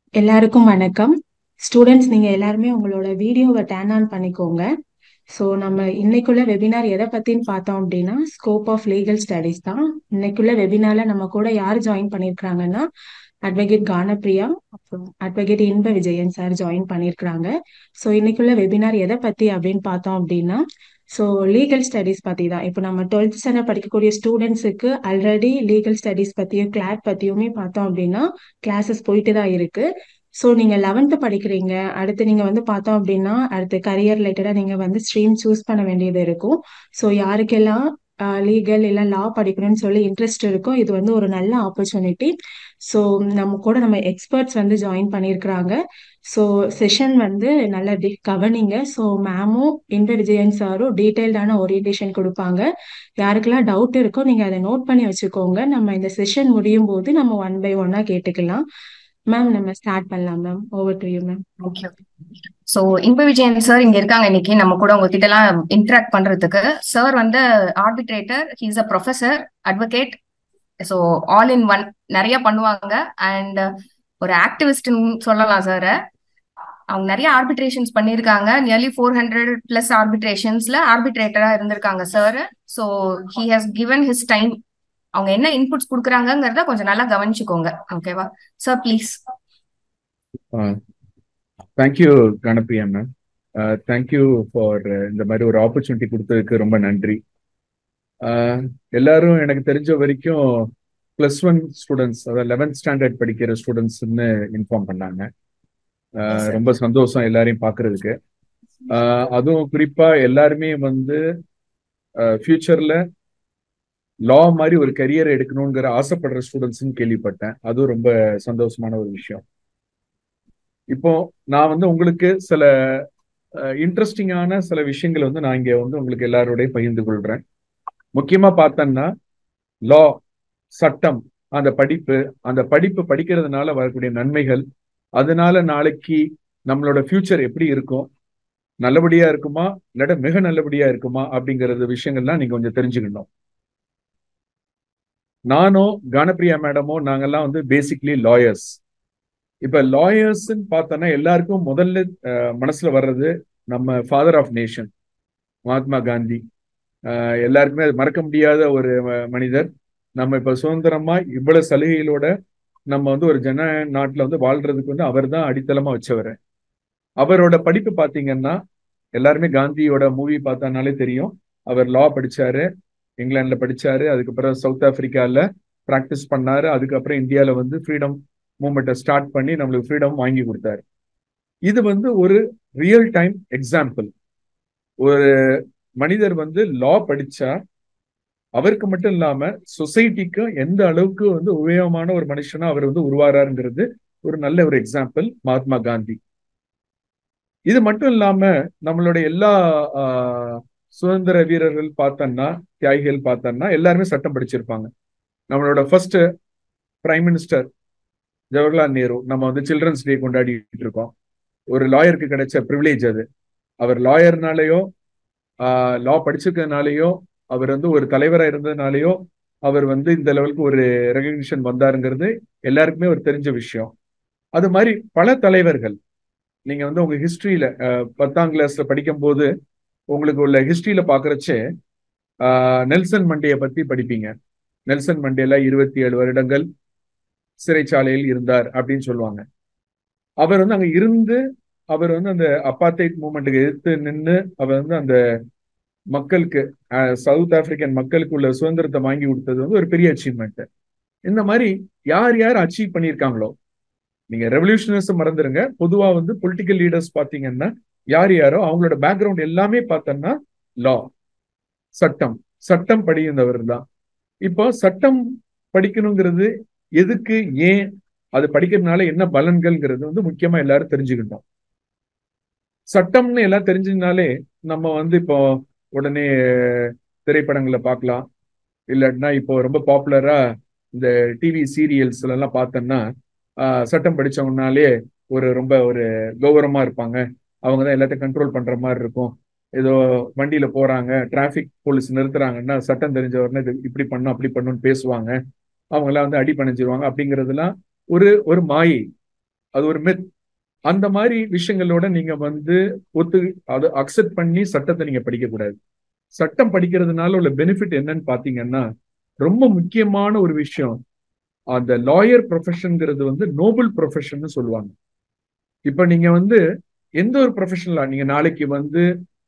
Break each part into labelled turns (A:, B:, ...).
A: எல்லாருக்கும் வணக்கம் ஸ்டூடெண்ட்ஸ் நீங்க எல்லாருமே உங்களோட வீடியோவை டேன் ஆன் பண்ணிக்கோங்க ஸோ நம்ம இன்னைக்குள்ள வெபினார் எதை பத்தின்னு பார்த்தோம் அப்படின்னா ஸ்கோப் ஆஃப் லீகல் ஸ்டடீஸ் தான் இன்னைக்குள்ள வெபினார்ல நம்ம கூட யார் ஜாயின் பண்ணியிருக்கிறாங்கன்னா அட்வொகேட் கானப்ரியா அப்புறம் advocate Inba Vijayan sir join பண்ணியிருக்கிறாங்க ஸோ இன்னைக்குள்ள வெபினார் எதை பத்தி அப்படின்னு பார்த்தோம் அப்படின்னா ஸோ லீகல் ஸ்டடீஸ் பத்தி தான் இப்போ நம்ம டுவெல்த் ஸ்டாண்டர்ட் படிக்கக்கூடிய ஸ்டூடெண்ட்ஸுக்கு ஆல்ரெடி லீகல் ஸ்டடீஸ் பத்தியும் கிளாட் பத்தியுமே பார்த்தோம் அப்படின்னா கிளாஸஸ் போயிட்டு தான் இருக்கு ஸோ நீங்க லெவன்த்து படிக்கிறீங்க அடுத்து நீங்க வந்து பார்த்தோம் அப்படின்னா அடுத்து கரியர் ரிலேட்டடா நீங்க வந்து ஸ்ட்ரீம் சூஸ் பண்ண வேண்டியது இருக்கும் ஸோ யாருக்கெல்லாம் லீகல் இல்லை லா படிக்கணும்னு சொல்லி இன்ட்ரெஸ்ட் இருக்கோ இது வந்து ஒரு நல்ல ஆப்பர்ச்சுனிட்டி ஸோ நம்ம கூட நம்ம எக்ஸ்பர்ட்ஸ் வந்து ஜாயின் பண்ணியிருக்கிறாங்க ஸோ செஷன் வந்து நல்ல டி கவனிங்க ஸோ மேமும் இன்ப விஜயன் சாரும் டீட்டெயில்டான ஓரியன்டேஷன் கொடுப்பாங்க யாருக்கெல்லாம் டவுட் இருக்கோ நீங்கள் அதை நோட் பண்ணி வச்சுக்கோங்க நம்ம இந்த செஷன் முடியும் போது நம்ம ஒன் பை ஒன்னாக கேட்டுக்கலாம் மேம் நம்ம ஸ்டார்ட் பண்ணலாம் ma'am over to you ma'am
B: okay so Inba Vijayan sir இங்க இருக்காங்க இன்னைக்கு நம்ம கூட உங்ககிட்ட எல்லாம் இன்டராக்ட் பண்றதுக்கு சார் வந்து arbitrator he's a professor advocate so all in one நிறைய பண்ணுவாங்க அண்ட் ஒரு ஆக்டிவிஸ்ட்னு சொல்லலாம் சார் அவங்க நிறைய ஆர்பிட்ரேஷன்ஸ் பண்ணியிருக்காங்க நியர்லி ஃபோர் ஹண்ட்ரட் பிளஸ் ஆர்பிட்ரேஷன்ஸ்ல ஆர்பிட்ரேட்டரா இருந்திருக்காங்க sir so he has given his time அவங்க என்ன இன்புட்ஸ் கொடுக்குறாங்கிறத கொஞ்சம் நல்லா கவனிச்சுக்கோங்க ஓகேவா sir please
C: thank you Ganapriya ma'am thank you for இந்த மாதிரி ஒரு ஆப்பர்ச்சுனிட்டி கொடுத்ததுக்கு ரொம்ப நன்றி எல்லாரும் எனக்கு தெரிஞ்ச வரைக்கும் பிளஸ் ஒன் ஸ்டூடெண்ட்ஸ் அதாவது லெவன்த் ஸ்டாண்டர்ட் படிக்கிற ஸ்டூடெண்ட்ஸ்ன்னு இன்ஃபார்ம் பண்ணாங்க ரொம்ப சந்தோஷம் எல்லாரையும் பார்க்கறதுக்கு அதுவும் குறிப்பா எல்லாருமே வந்து ஃபியூச்சர்ல லா மாதிரி ஒரு கரியர் எடுக்கணுங்கிற ஆசைப்படுற ஸ்டூடெண்ட்ஸ்ன்னு கேள்விப்பட்டேன் அதுவும் ரொம்ப சந்தோஷமான ஒரு விஷயம் இப்போ நான் வந்து உங்களுக்கு சில இன்ட்ரெஸ்டிங்கான சில விஷயங்கள் வந்து நான் இங்க வந்து உங்களுக்கு எல்லாரோடையும் பகிர்ந்து கொள்றேன் முக்கியமா பார்த்தேன்னா லா சட்டம் அந்த படிப்பு அந்த படிப்பு படிக்கிறதுனால வரக்கூடிய நன்மைகள் அதனால நாளைக்கு நம்மளோட ஃபியூச்சர் எப்படி இருக்கும் நல்லபடியா இருக்குமா இல்லாட்ட மிக நல்லபடியா இருக்குமா அப்படிங்கறது விஷயங்கள்லாம் நீங்க கொஞ்சம் தெரிஞ்சுக்கணும் நானும் கானப்பிரியா மேடமும் நாங்கெல்லாம் வந்து பேசிக்லி லாயர்ஸ் இப்ப லாயர்ஸ்ன்னு பார்த்தோன்னா எல்லாருக்கும் முதல்ல மனசுல வர்றது நம்ம father of nation Mahatma Gandhi எல்லாருக்குமே அது மறக்க முடியாத ஒரு மனிதர் நம்ம இப்ப சுதந்திரமா இவ்வளவு சலுகைகளோட நம்ம வந்து ஒரு ஜன நாட்டுல வந்து வாழ்றதுக்கு வந்து அவர் தான் அடித்தளமா வச்சவர் அவரோட படிப்பு பாத்தீங்கன்னா எல்லாருமே காந்தியோட மூவி பார்த்தனாலே தெரியும் அவர் லா படிச்சாரு இங்கிலாந்துல படிச்சாரு அதுக்கப்புறம் சவுத் ஆப்பிரிக்கால ப்ராக்டிஸ் பண்ணாரு அதுக்கப்புறம் இந்தியாவில வந்து ஃப்ரீடம் மூமெண்ட்டை ஸ்டார்ட் பண்ணி நம்மளுக்கு ஃப்ரீடம் வாங்கி கொடுத்தாரு இது வந்து ஒரு ரியல் டைம் எக்ஸாம்பிள் ஒரு மனிதர் வந்து லா படிச்சா அவருக்கு மட்டும் இல்லாம சொசைட்டிக்கும் எந்த அளவுக்கு வந்து உபயோகமான ஒரு மனுஷனா அவர் வந்து உருவாராருங்கிறது ஒரு நல்ல ஒரு எக்ஸாம்பிள் மகாத்மா காந்தி இது மட்டும் இல்லாம நம்மளுடைய எல்லா சுதந்திர வீரர்கள் பார்த்தோம்னா தியாகிகள் பார்த்தோம்னா எல்லாருமே சட்டம் படிச்சிருப்பாங்க நம்மளோட first prime minister Jawaharlal Nehru நம்ம வந்து சில்ட்ரன்ஸ் டே கொண்டாடிட்டு இருக்கோம் ஒரு லாயருக்கு கிடைச்ச ப்ரிவிலேஜ் அது அவர் லாயர்னாலேயோ லா படிச்சிருக்கிறதுனாலயோ அவர் வந்து ஒரு தலைவராக இருந்ததுனாலயோ அவர் வந்து இந்த லெவலுக்கு ஒரு ரெகக்னிஷன் வந்தாருங்கிறது எல்லாருக்குமே ஒரு தெரிஞ்ச விஷயம் அது மாதிரி பல தலைவர்கள் நீங்க வந்து உங்க ஹிஸ்டரியில பத்தாம் கிளாஸ்ல படிக்கும் போது உங்களுக்கு உள்ள ஹிஸ்டரியில பாக்குறச்சே நெல்சன் மண்டேயை பத்தி படிப்பீங்க நெல்சன் மண்டேல இருபத்தி ஏழு வருடங்கள் சிறைச்சாலையில் இருந்தார் அப்படின்னு சொல்லுவாங்க அவர் வந்து அங்க இருந்து அவர் வந்து அந்த அப்பாத்தைட் மூமெண்ட்டுக்கு எதிர்த்து நின்று அவர் வந்து அந்த மக்களுக்கு சவுத் ஆப்பிரிக்கன் மக்களுக்கு உள்ள சுதந்திரத்தை வாங்கி கொடுத்தது வந்து ஒரு பெரிய அச்சீவ்மெண்ட் இந்த மாதிரி யார் யார் அச்சீவ் பண்ணியிருக்காங்களோ நீங்க ரெவல்யூஷனர்ஸ் மறந்துருங்க பொதுவா வந்து பொலிட்டிக்கல் லீடர்ஸ் பாத்தீங்கன்னா யார் யாரோ அவங்களோட பேக்ரவுண்ட் எல்லாமே பார்த்தோம்னா லா சட்டம் சட்டம் படிந்தவர் தான் இப்போ சட்டம் படிக்கணுங்கிறது எதுக்கு ஏன் அது படிக்கிறதுனால என்ன பலன்கள்ங்கிறது வந்து முக்கியமா எல்லாரும் தெரிஞ்சுக்கிட்டோம் சட்டம்னு எல்லாம் தெரிஞ்சதுனாலே நம்ம வந்து இப்போ உடனே திரைப்படங்களை பார்க்கலாம் இல்லாட்டினா இப்போ ரொம்ப பாப்புலரா இந்த டிவி சீரியல்ஸ் எல்லாம் பார்த்தோம்னா சட்டம் படிச்சவங்கனாலே ஒரு ரொம்ப ஒரு கௌரவமா இருப்பாங்க அவங்க தான் எல்லாத்தையும் கண்ட்ரோல் பண்ற மாதிரி இருக்கும் ஏதோ வண்டியில போறாங்க டிராபிக் போலீஸ் நிறுத்துறாங்கன்னா சட்டம் தெரிஞ்சவர்னா இது இப்படி பண்ணும் அப்படி பண்ணுன்னு பேசுவாங்க அவங்க எல்லாம் வந்து அடி பண்ணிச்சிருவாங்க அப்படிங்கிறதுலாம் ஒரு ஒரு மாயை அது ஒரு மெத் அந்த மாதிரி விஷயங்களோட நீங்க வந்து ஒத்து அதை அக்செப்ட் பண்ணி சட்டத்தை நீங்க படிக்க கூடாது சட்டம் படிக்கிறதுனால உள்ள பெனிஃபிட் என்னன்னு பாத்தீங்கன்னா ரொம்ப முக்கியமான ஒரு விஷயம் அந்த லாயர் ப்ரொஃபஷன்ங்கிறது வந்து நோபல் ப்ரொஃபஷன் சொல்லுவாங்க இப்ப நீங்க வந்து எந்த ஒரு ப்ரொஃபஷனலா நீங்க நாளைக்கு வந்து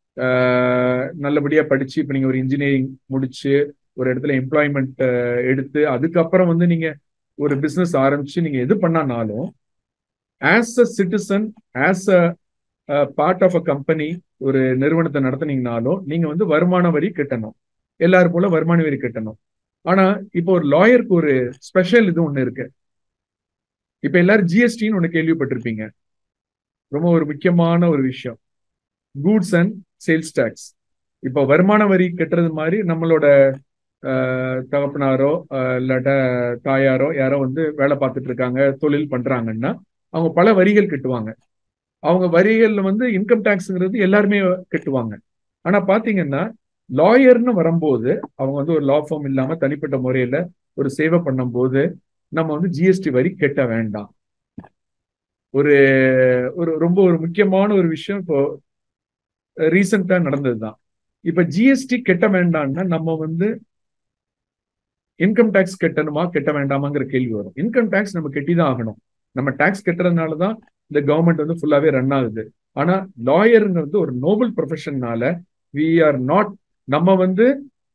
C: நல்லபடியா படிச்சு இப்ப நீங்க ஒரு இன்ஜினியரிங் முடிச்சு ஒரு இடத்துல எம்ப்ளாய்மெண்ட் எடுத்து அதுக்கப்புறம் வந்து நீங்க ஒரு பிசினஸ் ஆரம்பிச்சு நீங்க எது பண்ணானாலும் as a citizen as a part of a company ஒரு நிறுவனத்தை நடத்துனீங்கனாலும் நீங்க வந்து வருமான வரி கட்டணும் எல்லாரும் போல வருமான வரி கட்டணும் ஆனா இப்போ ஒரு லாயருக்கு ஒரு ஸ்பெஷல் இது ஒண்ணு இருக்கு இப்ப எல்லாரும் ஜிஎஸ்டின்னு ஒண்ணு கேள்விப்பட்டிருப்பீங்க ரொம்ப ஒரு முக்கியமான ஒரு விஷயம் கூட்ஸ் அண்ட் சேல்ஸ் டேக்ஸ் இப்போ வருமான வரி கட்டுறது மாதிரி நம்மளோட தகப்பனாரோ இல்லாட்ட தாயாரோ யாரோ வந்து வேலை பார்த்துட்டு இருக்காங்க தொழில் பண்றாங்கன்னா அவங்க பல வரிகள் கட்டுவாங்க அவங்க வரிகள்ல வந்து இன்கம் டேக்ஸ்ங்கிறது எல்லாருமே கட்டுவாங்க ஆனா பாத்தீங்கன்னா லாயர்னு வரும்போது அவங்க வந்து ஒரு லா ஃபார்ம் இல்லாம தனிப்பட்ட முறையில ஒரு சேவை பண்ணும்போது நம்ம வந்து ஜிஎஸ்டி வரி கட்ட வேண்டாம் ஒரு ஒரு ரொம்ப ஒரு முக்கியமான ஒரு விஷயம் இப்போ ரீசெண்டா நடந்ததுதான் இப்ப ஜிஎஸ்டி கட்ட வேண்டாம்னா நம்ம வந்து இன்கம் டேக்ஸ் கட்டணுமா கட்ட வேண்டாமாங்கிற கேள்வி வரும் இன்கம் டேக்ஸ் நம்ம கட்டி தான் ஆகணும் நம்ம டேக்ஸ் கட்டுறதுனால தான் இந்த கவர்மெண்ட் வந்து ஃபுல்லாவே ரன் ஆகுது ஆனா லாயருங்கிறது ஒரு நோபல் ப்ரொஃபஷன்னால வி ஆர் நாட் நம்ம வந்து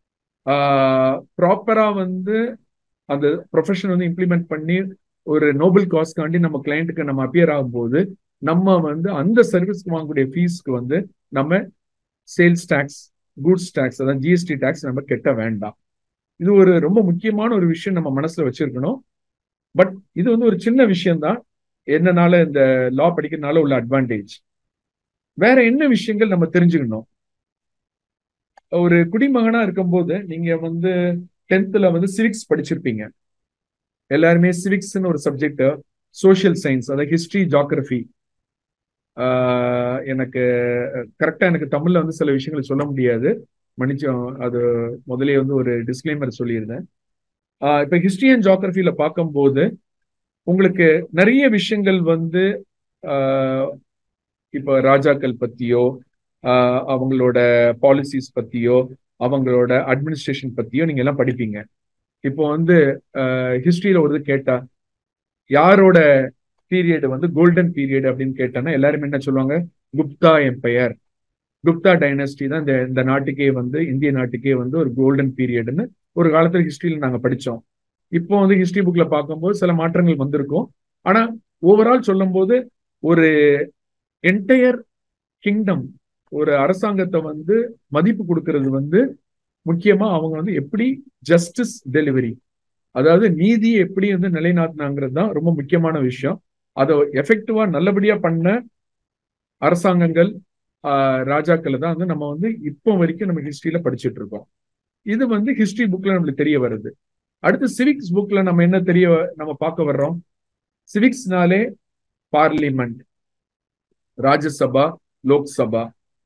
C: ப்ராப்பரா வந்து அந்த ப்ரொஃபஷன் வந்து இம்ப்ளிமெண்ட் பண்ணி ஒரு நோபல் காஸ்ட்காண்டி நம்ம கிளைண்ட்டுக்கு நம்ம அப்பியர் ஆகும்போது நம்ம வந்து அந்த சர்வீஸ்க்கு வாங்கக்கூடிய ஃபீஸ்க்கு வந்து நம்ம சேல்ஸ் டேக்ஸ் கூட்ஸ் டேக்ஸ் அதாவது ஜிஎஸ்டி டேக்ஸ் நம்ம கெட்ட வேண்டாம் இது ஒரு ரொம்ப முக்கியமான ஒரு விஷயம் நம்ம மனசுல வச்சிருக்கணும் பட் இது வந்து ஒரு சின்ன விஷயம் தான் என்னனால இந்த லா படிக்கிறதுனால உள்ள அட்வான்டேஜ் வேற என்ன விஷயங்கள் நம்ம தெரிஞ்சுக்கணும் ஒரு குடிமகனா இருக்கும்போது நீங்க வந்து டென்த்ல வந்து சிவிக்ஸ் படிச்சிருப்பீங்க எல்லாருமே சிவிக்ஸ்னு ஒரு சப்ஜெக்ட் சோசியல் சயின்ஸ் அதாவது ஹிஸ்டரி ஜாகிரபி எனக்கு கரெக்டா எனக்கு தமிழ்ல வந்து சில விஷயங்கள் சொல்ல முடியாது மன்னிச்சோம் அது முதலே வந்து ஒரு டிஸ்கிளைமர் சொல்லியிருந்தேன் இப்ப ஹிஸ்டரி அண்ட் ஜாகிரபியில பார்க்கும்போது உங்களுக்கு நிறைய விஷயங்கள் வந்து இப்போ ராஜாக்கள் பத்தியோ அவங்களோட பாலிசிஸ் பத்தியோ அவங்களோட அட்மினிஸ்ட்ரேஷன் பத்தியோ நீங்க எல்லாம் படிப்பீங்க இப்போ வந்து ஹிஸ்டரியில ஒரு கேட்டா யாரோட பீரியட் வந்து கோல்டன் பீரியட் அப்படின்னு கேட்டானா எல்லாருமே என்ன சொல்லுவாங்க குப்தா எம்பையர் குப்தா டைனஸ்டி தான் இந்த இந்த நாட்டுக்கே வந்து இந்திய நாட்டுக்கே வந்து ஒரு கோல்டன் பீரியட்னு ஒரு காலத்துல ஹிஸ்டரியில நாங்க படிச்சோம் இப்போ வந்து ஹிஸ்டரி புக்ல பார்க்கும்போது சில மாற்றங்கள் வந்திருக்கும் ஆனா ஓவரால் சொல்லும் போது ஒரு என்டையர் கிங்டம் ஒரு அரசாங்கத்தை வந்து மதிப்பு கொடுக்கறது வந்து முக்கியமா அவங்க வந்து எப்படி ஜஸ்டிஸ் டெலிவரி அதாவது நீதி எப்படி வந்து நிலைநாட்டினாங்கிறது தான் ரொம்ப முக்கியமான விஷயம் அதை எஃபெக்டிவா நல்லபடியா பண்ண அரசாங்கங்கள் ராஜாக்களை தான் வந்து நம்ம வந்து இப்போ வரைக்கும் நம்ம ஹிஸ்டரியில படிச்சுட்டு இருக்கோம் இது வந்து ஹிஸ்டரி புக்ல நம்மளுக்கு தெரிய வருது அடுத்து சிவிக்ஸ் புக்ல நம்ம என்ன தெரிய நம்ம பார்க்க வர்றோம் சிவிக்ஸ்னாலே பார்லிமெண்ட் ராஜ்யசபா லோக்சபா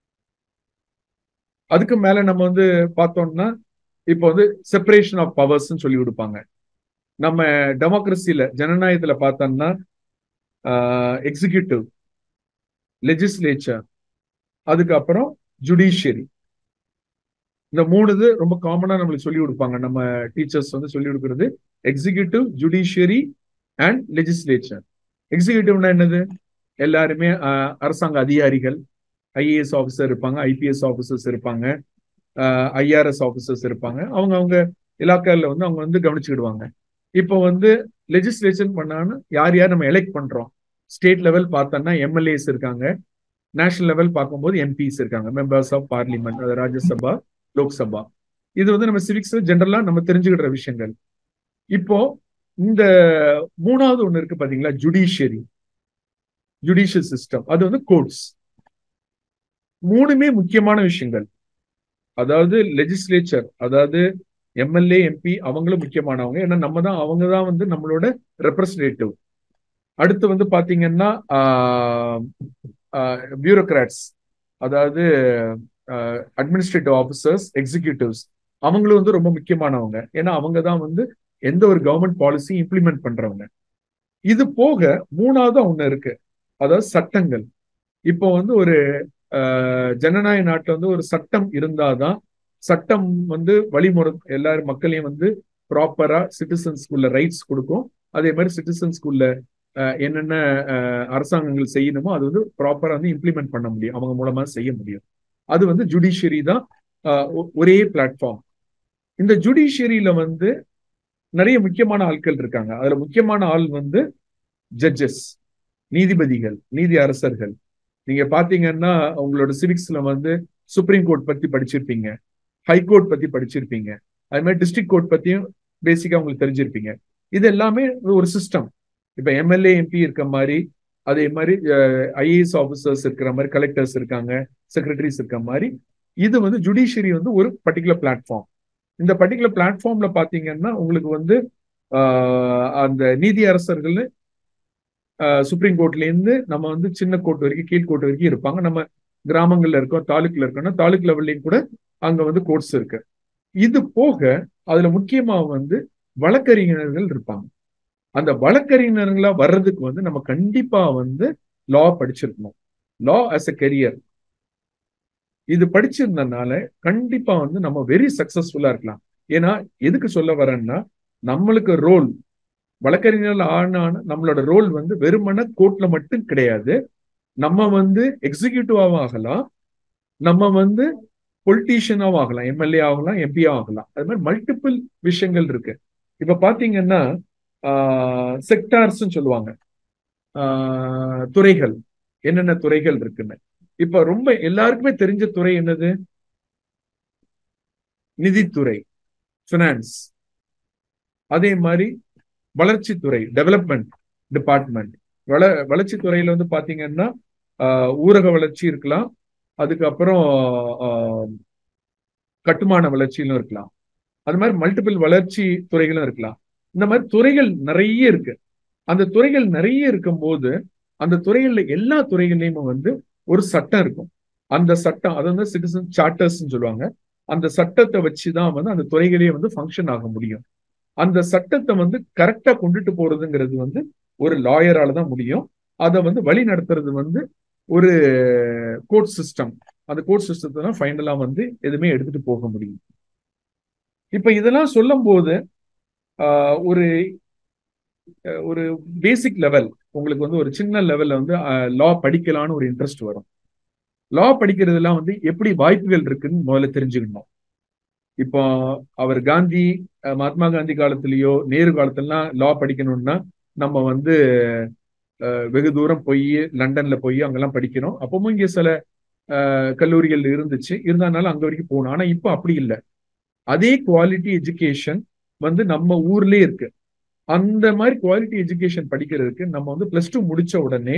C: அதுக்கு மேல நம்ம வந்து பார்த்தோம்னா இப்போ வந்து செப்பரேஷன் ஆஃப் பவர்ஸ் சொல்லி கொடுப்பாங்க நம்ம டெமோக்ரஸில ஜனநாயகத்துல பார்த்தோம்னா எக்ஸிகியூட்டிவ் லெஜிஸ்லேச்சர் அதுக்கப்புறம் ஜுடிஷியரி இந்த மூணு இது ரொம்ப காமனா நம்மளுக்கு சொல்லி கொடுப்பாங்க நம்ம டீச்சர்ஸ் வந்து சொல்லி கொடுக்கறது எக்ஸிகியூட்டிவ் ஜுடிஷியரி அண்ட் லெஜிஸ்லேச்சர் எக்ஸிகியூட்டிவ்னா என்னது எல்லாருமே அரசாங்க அதிகாரிகள் ஐஏஎஸ் ஆஃபீஸர் இருப்பாங்க ஐபிஎஸ் ஆஃபீஸர்ஸ் இருப்பாங்க ஐஆர்எஸ் ஆஃபீஸர்ஸ் இருப்பாங்க அவங்க அவங்க இலாக்கால வந்து அவங்க வந்து கவனிச்சுக்கிடுவாங்க இப்போ வந்து லெஜிஸ்லேஷன் பண்ணான்னு யார் யார் நம்ம எலெக்ட் பண்றோம் ஸ்டேட் லெவல் பார்த்தோம்னா எம்எல்ஏஸ் இருக்காங்க நேஷனல் லெவல் பார்க்கும்போது எம்பிஸ் இருக்காங்க மெம்பர்ஸ் ஆஃப் பார்லிமெண்ட் அது ராஜ்யசபா லோக்சபா இது வந்து நம்ம சிவிக்ஸ் ஜென்ரலா நம்ம தெரிஞ்சுக்கிற விஷயங்கள் இப்போ இந்த மூணாவது ஒண்ணு இருக்கு பாத்தீங்களா ஜுடிஷியரி ஜுடிஷியல் சிஸ்டம் அது வந்து கோர்ட்ஸ் மூணுமே முக்கியமான விஷயங்கள் அதாவது லெஜிஸ்லேச்சர் அதாவது எம்எல்ஏ எம்பி அவங்களும் முக்கியமானவங்க ஏன்னா நம்ம தான் அவங்க தான் வந்து நம்மளோட ரெப்ரஸன்டேட்டிவ் அடுத்து வந்து பாத்தீங்கன்னா பியூரோக்ராட்ஸ் அதாவது அட்மினிஸ்ட்ரேட்டிவ் ஆஃபீஸர்ஸ் எக்ஸிக்யூட்டிவ்ஸ் அவங்களும் வந்து ரொம்ப முக்கியமானவங்க ஏன்னா அவங்க தான் வந்து எந்த ஒரு கவர்மெண்ட் பாலிசி இம்ப்ளிமெண்ட் பண்றவங்க இது போக மூணாவது ஒண்ணு இருக்கு அதாவது சட்டங்கள் இப்போ வந்து ஒரு ஜனநாயக நாட்டுல வந்து ஒரு சட்டம் இருந்தாதான் சட்டம் வந்து வழிமுறை எல்லாரும் மக்களையும் வந்து ப்ராப்பரா சிட்டிசன்ஸ்குள்ள ரைட்ஸ் கொடுக்கும் அதே மாதிரி சிட்டிசன்ஸ்குள்ள என்னென்ன அரசாங்கங்கள் செய்யணுமோ அது வந்து ப்ராப்பரா வந்து இம்ப்ளிமெண்ட் பண்ண முடியும் அவங்க மூலமா செய்ய முடியும் அது வந்து ஜுடிஷியரி தான் ஒரே பிளாட்ஃபார்ம் இந்த ஜுடிஷியரியில வந்து நிறைய முக்கியமான ஆட்கள் இருக்காங்க அதுல முக்கியமான ஆள் வந்து ஜட்ஜஸ் நீதிபதிகள் நீதி அரசர்கள் நீங்க பாத்தீங்கன்னா உங்களோட சிவிக்ஸ்ல வந்து சுப்ரீம் கோர்ட் பத்தி படிச்சிருப்பீங்க ஹைகோர்ட் பத்தி படிச்சிருப்பீங்க அது மாதிரி டிஸ்ட்ரிக்ட் கோர்ட் பத்தியும் பேசிக்கா உங்களுக்கு தெரிஞ்சிருப்பீங்க இது எல்லாமே ஒரு சிஸ்டம் இப்ப எம்எல்ஏ எம்பி இருக்க மாதிரி அதே மாதிரி ஐஏஎஸ் ஆஃபீஸர்ஸ் இருக்கிற மாதிரி கலெக்டர்ஸ் இருக்காங்க செக்ரட்டரிஸ் இருக்க மாதிரி இது வந்து ஜுடிஷியரி வந்து ஒரு பர்டிகுலர் பிளாட்ஃபார்ம் இந்த பர்டிகுலர் பிளாட்ஃபார்ம்ல பாத்தீங்கன்னா உங்களுக்கு வந்து அந்த நீதி அரசர்கள் சுப்ரீம் கோர்ட்ல இருந்து நம்ம வந்து சின்ன கோர்ட் வரைக்கும் கீழ் கோர்ட் வரைக்கும் இருப்பாங்க நம்ம கிராமங்கள்ல இருக்கோம் தாலுக்குல இருக்கோம்னா தாலுக் லெவல்லையும் கூட அங்க வந்து கோர்ட்ஸ் இருக்கு இது போக அதுல முக்கியமா வந்து வழக்கறிஞர்கள் இருப்பாங்க அந்த வழக்கறிஞர்களா வர்றதுக்கு வந்து நம்ம கண்டிப்பா வந்து லா படிச்சிருக்கணும் லா அஸ் அ கெரியர் இது படிச்சிருந்தனால கண்டிப்பா வந்து நம்ம வெரி சக்சஸ்ஃபுல்லா இருக்கலாம் ஏன்னா எதுக்கு சொல்ல வரேன்னா நம்மளுக்கு ரோல் வழக்கறிஞர்கள் ஆனான நம்மளோட ரோல் வந்து வெறுமன கோர்ட்ல மட்டும் கிடையாது நம்ம வந்து எக்ஸிக்யூட்டிவாவும் ஆகலாம் நம்ம வந்து பொலிட்டீஷியனாவும் ஆகலாம் எம்எல்ஏ ஆகலாம் எம்பியா ஆகலாம் அது மாதிரி மல்டிபிள் விஷயங்கள் இருக்கு இப்ப பாத்தீங்கன்னா செக்டார்ஸ் சொல்லுவாங்க துறைகள் என்னென்ன துறைகள் இருக்குன்னு இப்ப ரொம்ப எல்லாருக்குமே தெரிஞ்ச துறை என்னது நிதித்துறை பினான்ஸ் அதே மாதிரி வளர்ச்சித்துறை டெவலப்மெண்ட் டிபார்ட்மெண்ட் வள வளர்ச்சித்துறையில வந்து பாத்தீங்கன்னா ஊரக வளர்ச்சி இருக்கலாம் அதுக்கப்புறம் கட்டுமான வளர்ச்சியிலும் இருக்கலாம் அது மாதிரி மல்டிபிள் வளர்ச்சி துறைகளும் இருக்கலாம் இந்த மாதிரி துறைகள் நிறைய இருக்கு அந்த துறைகள் நிறைய இருக்கும்போது அந்த துறைகள்ல எல்லா துறைகள்லயுமே வந்து ஒரு சட்டம் இருக்கும் அந்த சட்டம் அது வந்து சிட்டிசன் சார்ட்டர்ஸ் சொல்லுவாங்க அந்த சட்டத்தை வச்சுதான் வந்து அந்த துறைகளே வந்து ஃபங்க்ஷன் ஆக முடியும் அந்த சட்டத்தை வந்து கரெக்டா கொண்டுட்டு போறதுங்கிறது வந்து ஒரு லாயரால தான் முடியும் அதை வந்து வழி நடத்துறது வந்து ஒரு கோர்ட் சிஸ்டம் அந்த கோர்ட் சிஸ்டத்தை தான் ஃபைனலா வந்து எதுவுமே எடுத்துட்டு போக முடியும் இப்ப இதெல்லாம் சொல்லும் போது ஒரு ஒரு பேசிக் லெவல் உங்களுக்கு வந்து ஒரு சின்ன லெவல்ல வந்து லா படிக்கலான்னு ஒரு இன்ட்ரெஸ்ட் வரும் லா படிக்கிறதுலாம் வந்து எப்படி வாய்ப்புகள் இருக்குன்னு முதல்ல தெரிஞ்சுக்கணும் இப்போ அவர் காந்தி மகாத்மா காந்தி காலத்திலயோ நேரு காலத்துலலாம் லா படிக்கணும்னா நம்ம வந்து வெகு தூரம் போய் லண்டன்ல போய் அங்கெல்லாம் படிக்கணும் அப்பவும் இங்க சில கல்லூரிகள் இருந்துச்சு இருந்தாலும் அங்க வரைக்கும் போகணும் ஆனா இப்போ அப்படி இல்லை அதே குவாலிட்டி எஜுகேஷன் வந்து நம்ம ஊர்லயே இருக்கு அந்த மாதிரி குவாலிட்டி எஜுகேஷன் படிக்கிறதுக்கு நம்ம வந்து பிளஸ் டூ முடிச்ச உடனே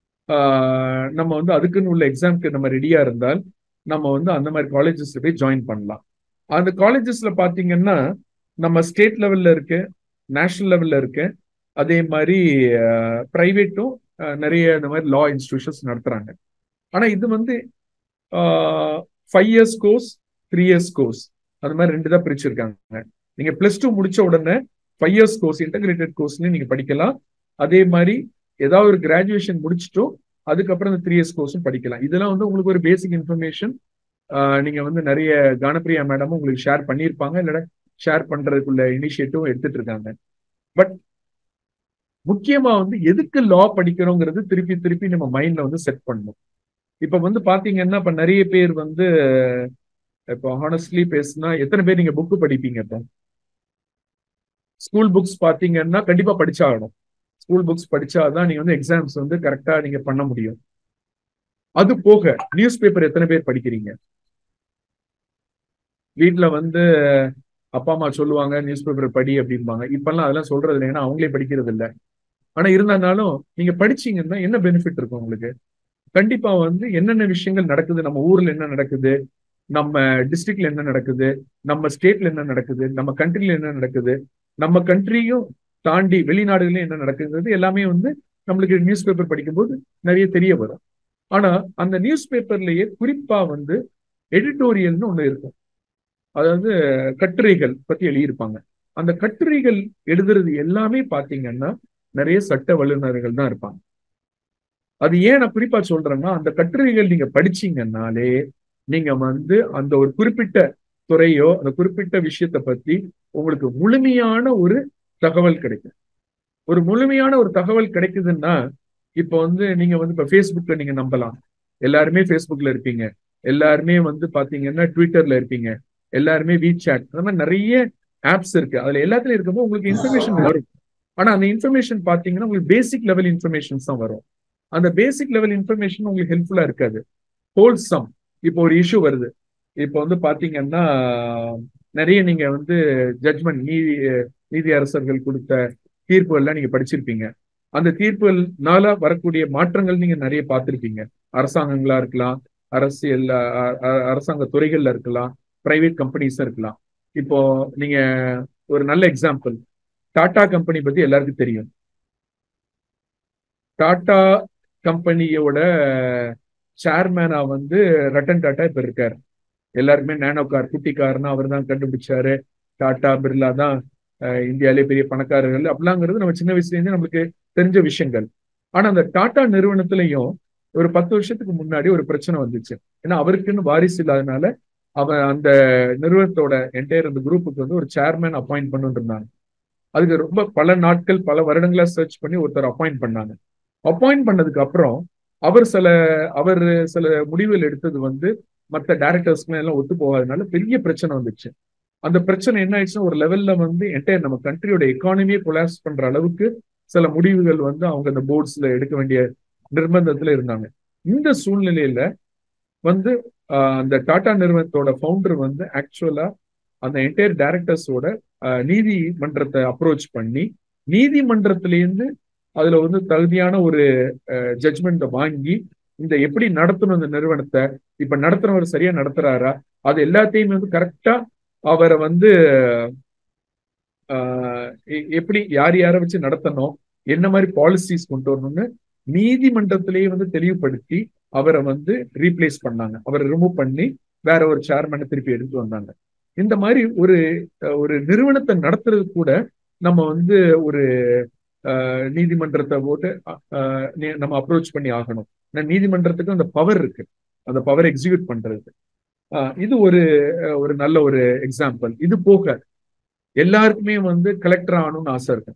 C: நம்ம வந்து அதுக்குன்னு உள்ள எக்ஸாம்க்கு நம்ம ரெடியா இருந்தால் நம்ம வந்து அந்த மாதிரி காலேஜஸ்ல போய் ஜாயின் பண்ணலாம் அந்த காலேஜஸ்ல பாத்தீங்கன்னா நம்ம ஸ்டேட் லெவல்ல இருக்கு நேஷனல் லெவல்ல இருக்கு அதே மாதிரி பிரைவேட்டும் நிறைய இந்த மாதிரி லா இன்ஸ்டிடியூஷன்ஸ் நடத்துறாங்க ஆனா இது வந்து five years course three years course அது மாதிரி ரெண்டு தான் பிரிச்சிருக்காங்க நீங்க பிளஸ் டூ முடிச்ச உடனே ஃபைவ் இயர்ஸ் கோர்ஸ் இன்டகிரேட்டட் கோர்ஸ்லயும் நீங்க படிக்கலாம் அதே மாதிரி ஏதாவது ஒரு கிராஜுவேஷன் முடிச்சிட்டோம் அதுக்கப்புறம் இந்த த்ரீ இயர்ஸ் கோர்ஸும் படிக்கலாம் இதெல்லாம் வந்து உங்களுக்கு ஒரு பேசிக் இன்ஃபர்மேஷன் நீங்க வந்து நிறைய கானப்பிரியா மேடமும் உங்களுக்கு ஷேர் பண்ணியிருப்பாங்க இல்ல ஷேர் பண்றதுக்குள்ள இனிஷியேட்டிவ் எடுத்துட்டு இருக்காங்க பட் முக்கியமா வந்து எதுக்கு லா படிக்கிறோங்கிறது திருப்பி திருப்பி நம்ம மைண்ட்ல வந்து செட் பண்ணணும் இப்ப வந்து பாத்தீங்கன்னா இப்ப நிறைய பேர் வந்து இப்போ ஹானஸ்ட்லி பேசுனா எத்தனை பேர் நீங்க புக்கு படிப்பீங்க இப்போ ஸ்கூல் புக்ஸ் பாத்தீங்கன்னா கண்டிப்பா படிச்சாகணும் ஸ்கூல் புக்ஸ் படிச்சாதான் நீங்க வந்து எக்ஸாம்ஸ் வந்து கரெக்டா நீங்க பண்ண முடியும் அது போக நியூஸ் பேப்பர் எத்தனை பேர் படிக்கிறீங்க வீட்டுல வந்து அப்பா அம்மா சொல்லுவாங்க நியூஸ் பேப்பர் படி அப்படிம்பாங்க இப்பெல்லாம் அதெல்லாம் சொல்றது இல்லை ஏன்னா அவங்களே படிக்கிறது இல்லை ஆனா இருந்தாலும் நீங்க படிச்சீங்கன்னா என்ன பெனிஃபிட் இருக்கும் உங்களுக்கு கண்டிப்பா வந்து என்னென்ன விஷயங்கள் நடக்குது நம்ம ஊர்ல என்ன நடக்குது நம்ம டிஸ்ட்ரிக்ட்ல என்ன நடக்குது நம்ம ஸ்டேட்ல என்ன நடக்குது நம்ம கண்ட்ரில என்ன நடக்குது நம்ம கண்ட்ரியும் தாண்டி வெளிநாடுகளையும் என்ன நடக்குங்கிறது எல்லாமே வந்து நம்மளுக்கு நியூஸ் பேப்பர் படிக்கும்போது நிறைய தெரிய வரும் ஆனா அந்த நியூஸ் பேப்பர்லயே குறிப்பா வந்து எடிட்டோரியல்னு ஒண்ணு இருக்கும் அதாவது கட்டுரைகள் பத்தி எழுதியிருப்பாங்க அந்த கட்டுரைகள் எழுதுறது எல்லாமே பாத்தீங்கன்னா நிறைய சட்ட வல்லுநர்கள் தான் இருப்பாங்க அது ஏன் நான் குறிப்பா சொல்றேன்னா அந்த கட்டுரைகள் நீங்க படிச்சீங்கன்னாலே நீங்க வந்து அந்த ஒரு குறிப்பிட்ட துறையோ அந்த குறிப்பிட்ட விஷயத்தை பத்தி உங்களுக்கு முழுமையான ஒரு தகவல் கிடைக்கும் ஒரு முழுமையான ஒரு தகவல் கிடைக்குதுன்னா இப்போ வந்து நீங்க வந்து இப்ப ஃபேஸ்புக்ல நீங்க நம்பலாம் எல்லாருமே ஃபேஸ்புக்ல இருப்பீங்க எல்லாருமே வந்து பாத்தீங்கன்னா ட்விட்டர்ல இருப்பீங்க எல்லாருமே வீட் சாட் அந்த மாதிரி நிறைய ஆப்ஸ் இருக்கு அதுல எல்லாத்துலயும் இருக்கும்போது உங்களுக்கு இன்ஃபர்மேஷன் வரும் ஆனா அந்த இன்ஃபர்மேஷன் பாத்தீங்கன்னா உங்களுக்கு பேசிக் லெவல் இன்ஃபர்மேஷன்ஸ் தான் வரும் அந்த பேசிக் லெவல் இன்ஃபர்மேஷன் உங்களுக்கு ஹெல்ப்ஃபுல்லா இருக்காது ஹோல்சம் இப்போ ஒரு இஷ்யூ வருது இப்போ வந்து பாத்தீங்கன்னா நிறைய நீங்க வந்து ஜட்மெண்ட் நீதி நீதி அரசர்கள் கொடுத்த தீர்ப்புகள்லாம் நீங்க படிச்சிருப்பீங்க அந்த தீர்ப்புகள்னால வரக்கூடிய மாற்றங்கள் நீங்க நிறைய பார்த்திருப்பீங்க அரசாங்கங்களா இருக்கலாம் அரசியல் அரசாங்க துறைகள்ல இருக்கலாம் பிரைவேட் கம்பெனிஸா இருக்கலாம் இப்போ நீங்க ஒரு நல்ல எக்ஸாம்பிள் டாடா கம்பெனி பத்தி எல்லாருக்கும் தெரியும் டாடா கம்பெனியோட சேர்மேனா வந்து ரட்டன் டாட்டா இப்ப இருக்காரு எல்லாருக்குமே நேனோ கார் குட்டி கார்னு அவர் தான் கண்டுபிடிச்சாரு டாடா பிர்லா தான் இந்தியாவிலே பெரிய பணக்காரர்கள் அப்படிலாங்கிறது நம்ம சின்ன வயசுல இருந்து நம்மளுக்கு தெரிஞ்ச விஷயங்கள் ஆனா அந்த டாடா நிறுவனத்திலையும் ஒரு பத்து வருஷத்துக்கு முன்னாடி ஒரு பிரச்சனை வந்துச்சு ஏன்னா அவருக்குன்னு வாரிசு இல்லாதனால அவன் அந்த நிறுவனத்தோட என்டையர் அந்த குரூப்புக்கு வந்து ஒரு சேர்மேன் அப்பாயிண்ட் பண்ணிட்டு இருந்தாங்க அதுக்கு ரொம்ப பல நாட்கள் பல வருடங்களா சர்ச் பண்ணி ஒருத்தர் அப்பாயிண்ட் பண்ணாங்க அப்பாயிண்ட் பண்ணதுக்கு அப்புறம் அவர் சில அவர் சில முடிவுகள் எடுத்தது வந்து மற்ற டேரக்டர்ஸ்க்கு எல்லாம் ஒத்து போகாதனால பெரிய பிரச்சனை வந்துச்சு அந்த பிரச்சனை என்ன ஆயிடுச்சுன்னா ஒரு லெவல்ல வந்து என்டையர் நம்ம கண்ட்ரியோட எக்கானமியே கொலாப்ஸ் பண்ற அளவுக்கு சில முடிவுகள் வந்து அவங்க அந்த போர்ட்ஸ்ல எடுக்க வேண்டிய நிர்பந்தத்துல இருந்தாங்க இந்த சூழ்நிலையில வந்து அந்த டாடா நிறுவனத்தோட ஃபவுண்டர் வந்து ஆக்சுவலா அந்த என்டையர் டைரக்டர்ஸோட நீதிமன்றத்தை அப்ரோச் பண்ணி நீதிமன்றத்திலேருந்து அதுல வந்து தகுதியான ஒரு ஜட்மெண்ட்டை வாங்கி இந்த எப்படி நடத்தணும் இந்த நிறுவனத்தை இப்ப நடத்துறவர் சரியா நடத்துறாரா அது எல்லாத்தையுமே வந்து கரெக்டா அவரை வந்து எப்படி யார் யாரை வச்சு நடத்தணும் என்ன மாதிரி பாலிசிஸ் கொண்டு வரணும்னு நீதிமன்றத்திலேயே வந்து தெளிவுபடுத்தி அவரை வந்து ரீப்ளேஸ் பண்ணாங்க அவரை ரிமூவ் பண்ணி வேற ஒரு சேர்மனை திருப்பி எடுத்து வந்தாங்க இந்த மாதிரி ஒரு ஒரு நிறுவனத்தை நடத்துறது கூட நம்ம வந்து ஒரு நீதிமன்றத்தை போட்டு நம்ம அப்ரோச் பண்ணி ஆகணும் நீதிமன்றத்துக்கு அந்த பவர் இருக்கு அந்த பவர் எக்ஸிக்யூட் பண்றது இது ஒரு ஒரு நல்ல ஒரு எக்ஸாம்பிள் இது போக எல்லாருக்குமே வந்து கலெக்டர் ஆகணும்னு ஆசை இருக்கு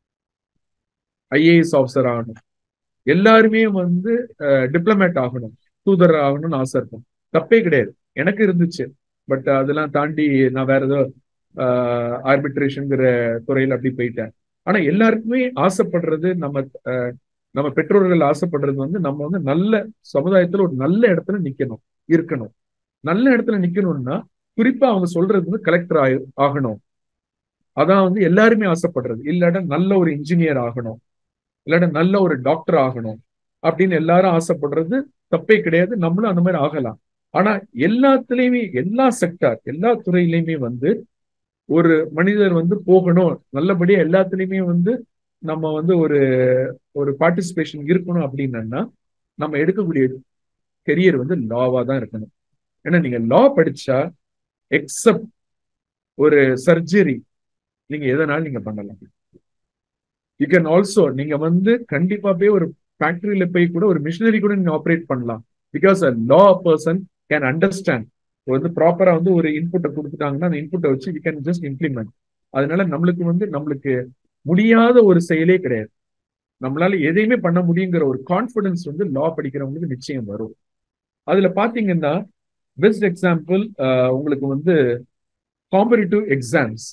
C: ஐஏஎஸ் ஆஃபீஸர் ஆகணும் எல்லாருமே வந்து டிப்ளமேட் ஆகணும் தூதர் ஆகணும்னு ஆசை இருக்கும் தப்பே கிடையாது எனக்கு இருந்துச்சு பட் அதெல்லாம் தாண்டி நான் வேற ஏதோ ஆர்பிட்ரேஷன்ங்கிற துறையில அப்படி போயிட்டேன் ஆனா எல்லாருக்குமே ஆசைப்படுறது நம்ம நம்ம பெற்றோர்கள் ஆசைப்படுறது வந்து நம்ம வந்து நல்ல சமுதாயத்துல ஒரு நல்ல இடத்துல நிக்கணும் இருக்கணும் நல்ல இடத்துல நிக்கணும்னா குறிப்பா அவங்க சொல்றது வந்து கலெக்டர் ஆகணும் அதான் வந்து எல்லாருமே ஆசைப்படுறது இல்லாட்ட நல்ல ஒரு இன்ஜினியர் ஆகணும் இல்லாட்ட நல்ல ஒரு டாக்டர் ஆகணும் அப்படின்னு எல்லாரும் ஆசைப்படுறது தப்பே கிடையாது நம்மளும் அந்த மாதிரி ஆகலாம் ஆனா எல்லாத்துலயுமே எல்லா செக்டார் எல்லா துறையிலையுமே வந்து ஒரு மனிதர் வந்து போகணும் நல்லபடியா எல்லாத்துலயுமே வந்து நம்ம வந்து ஒரு ஒரு பார்ட்டிசிபேஷன் இருக்கணும் அப்படின்னா நம்ம எடுக்கக்கூடிய கெரியர் வந்து லாவா தான் இருக்கணும் ஏன்னா நீங்க லா படிச்சா எக்ஸப்ட் ஒரு சர்ஜரி நீங்க எதனாலும் நீங்க பண்ணலாம் யூ கேன் ஆல்சோ நீங்க வந்து கண்டிப்பா போய் ஒரு ஃபேக்டரியில போய் கூட ஒரு மிஷினரி கூட நீங்க ஆப்ரேட் பண்ணலாம் because a law person can understand வந்து ப்ராப்பரா வந்து ஒரு இன்புட்டை கொடுத்துட்டாங்கன்னா அந்த இன்புட்டை வச்சு யூ கேன் ஜஸ்ட் இம்ப்ளிமெண்ட் அதனால நம்மளுக்கு வந்து நம்மளுக்கு முடியாத ஒரு செயலே கிடையாது நம்மளால எதையுமே பண்ண முடியுங்கிற ஒரு கான்பிடன்ஸ் வந்து லா படிக்கிறவங்களுக்கு நிச்சயம் வரும் அதுல பாத்தீங்கன்னா பெஸ்ட் எக்ஸாம்பிள் உங்களுக்கு வந்து காம்பரிட்டிவ் எக்ஸாம்ஸ்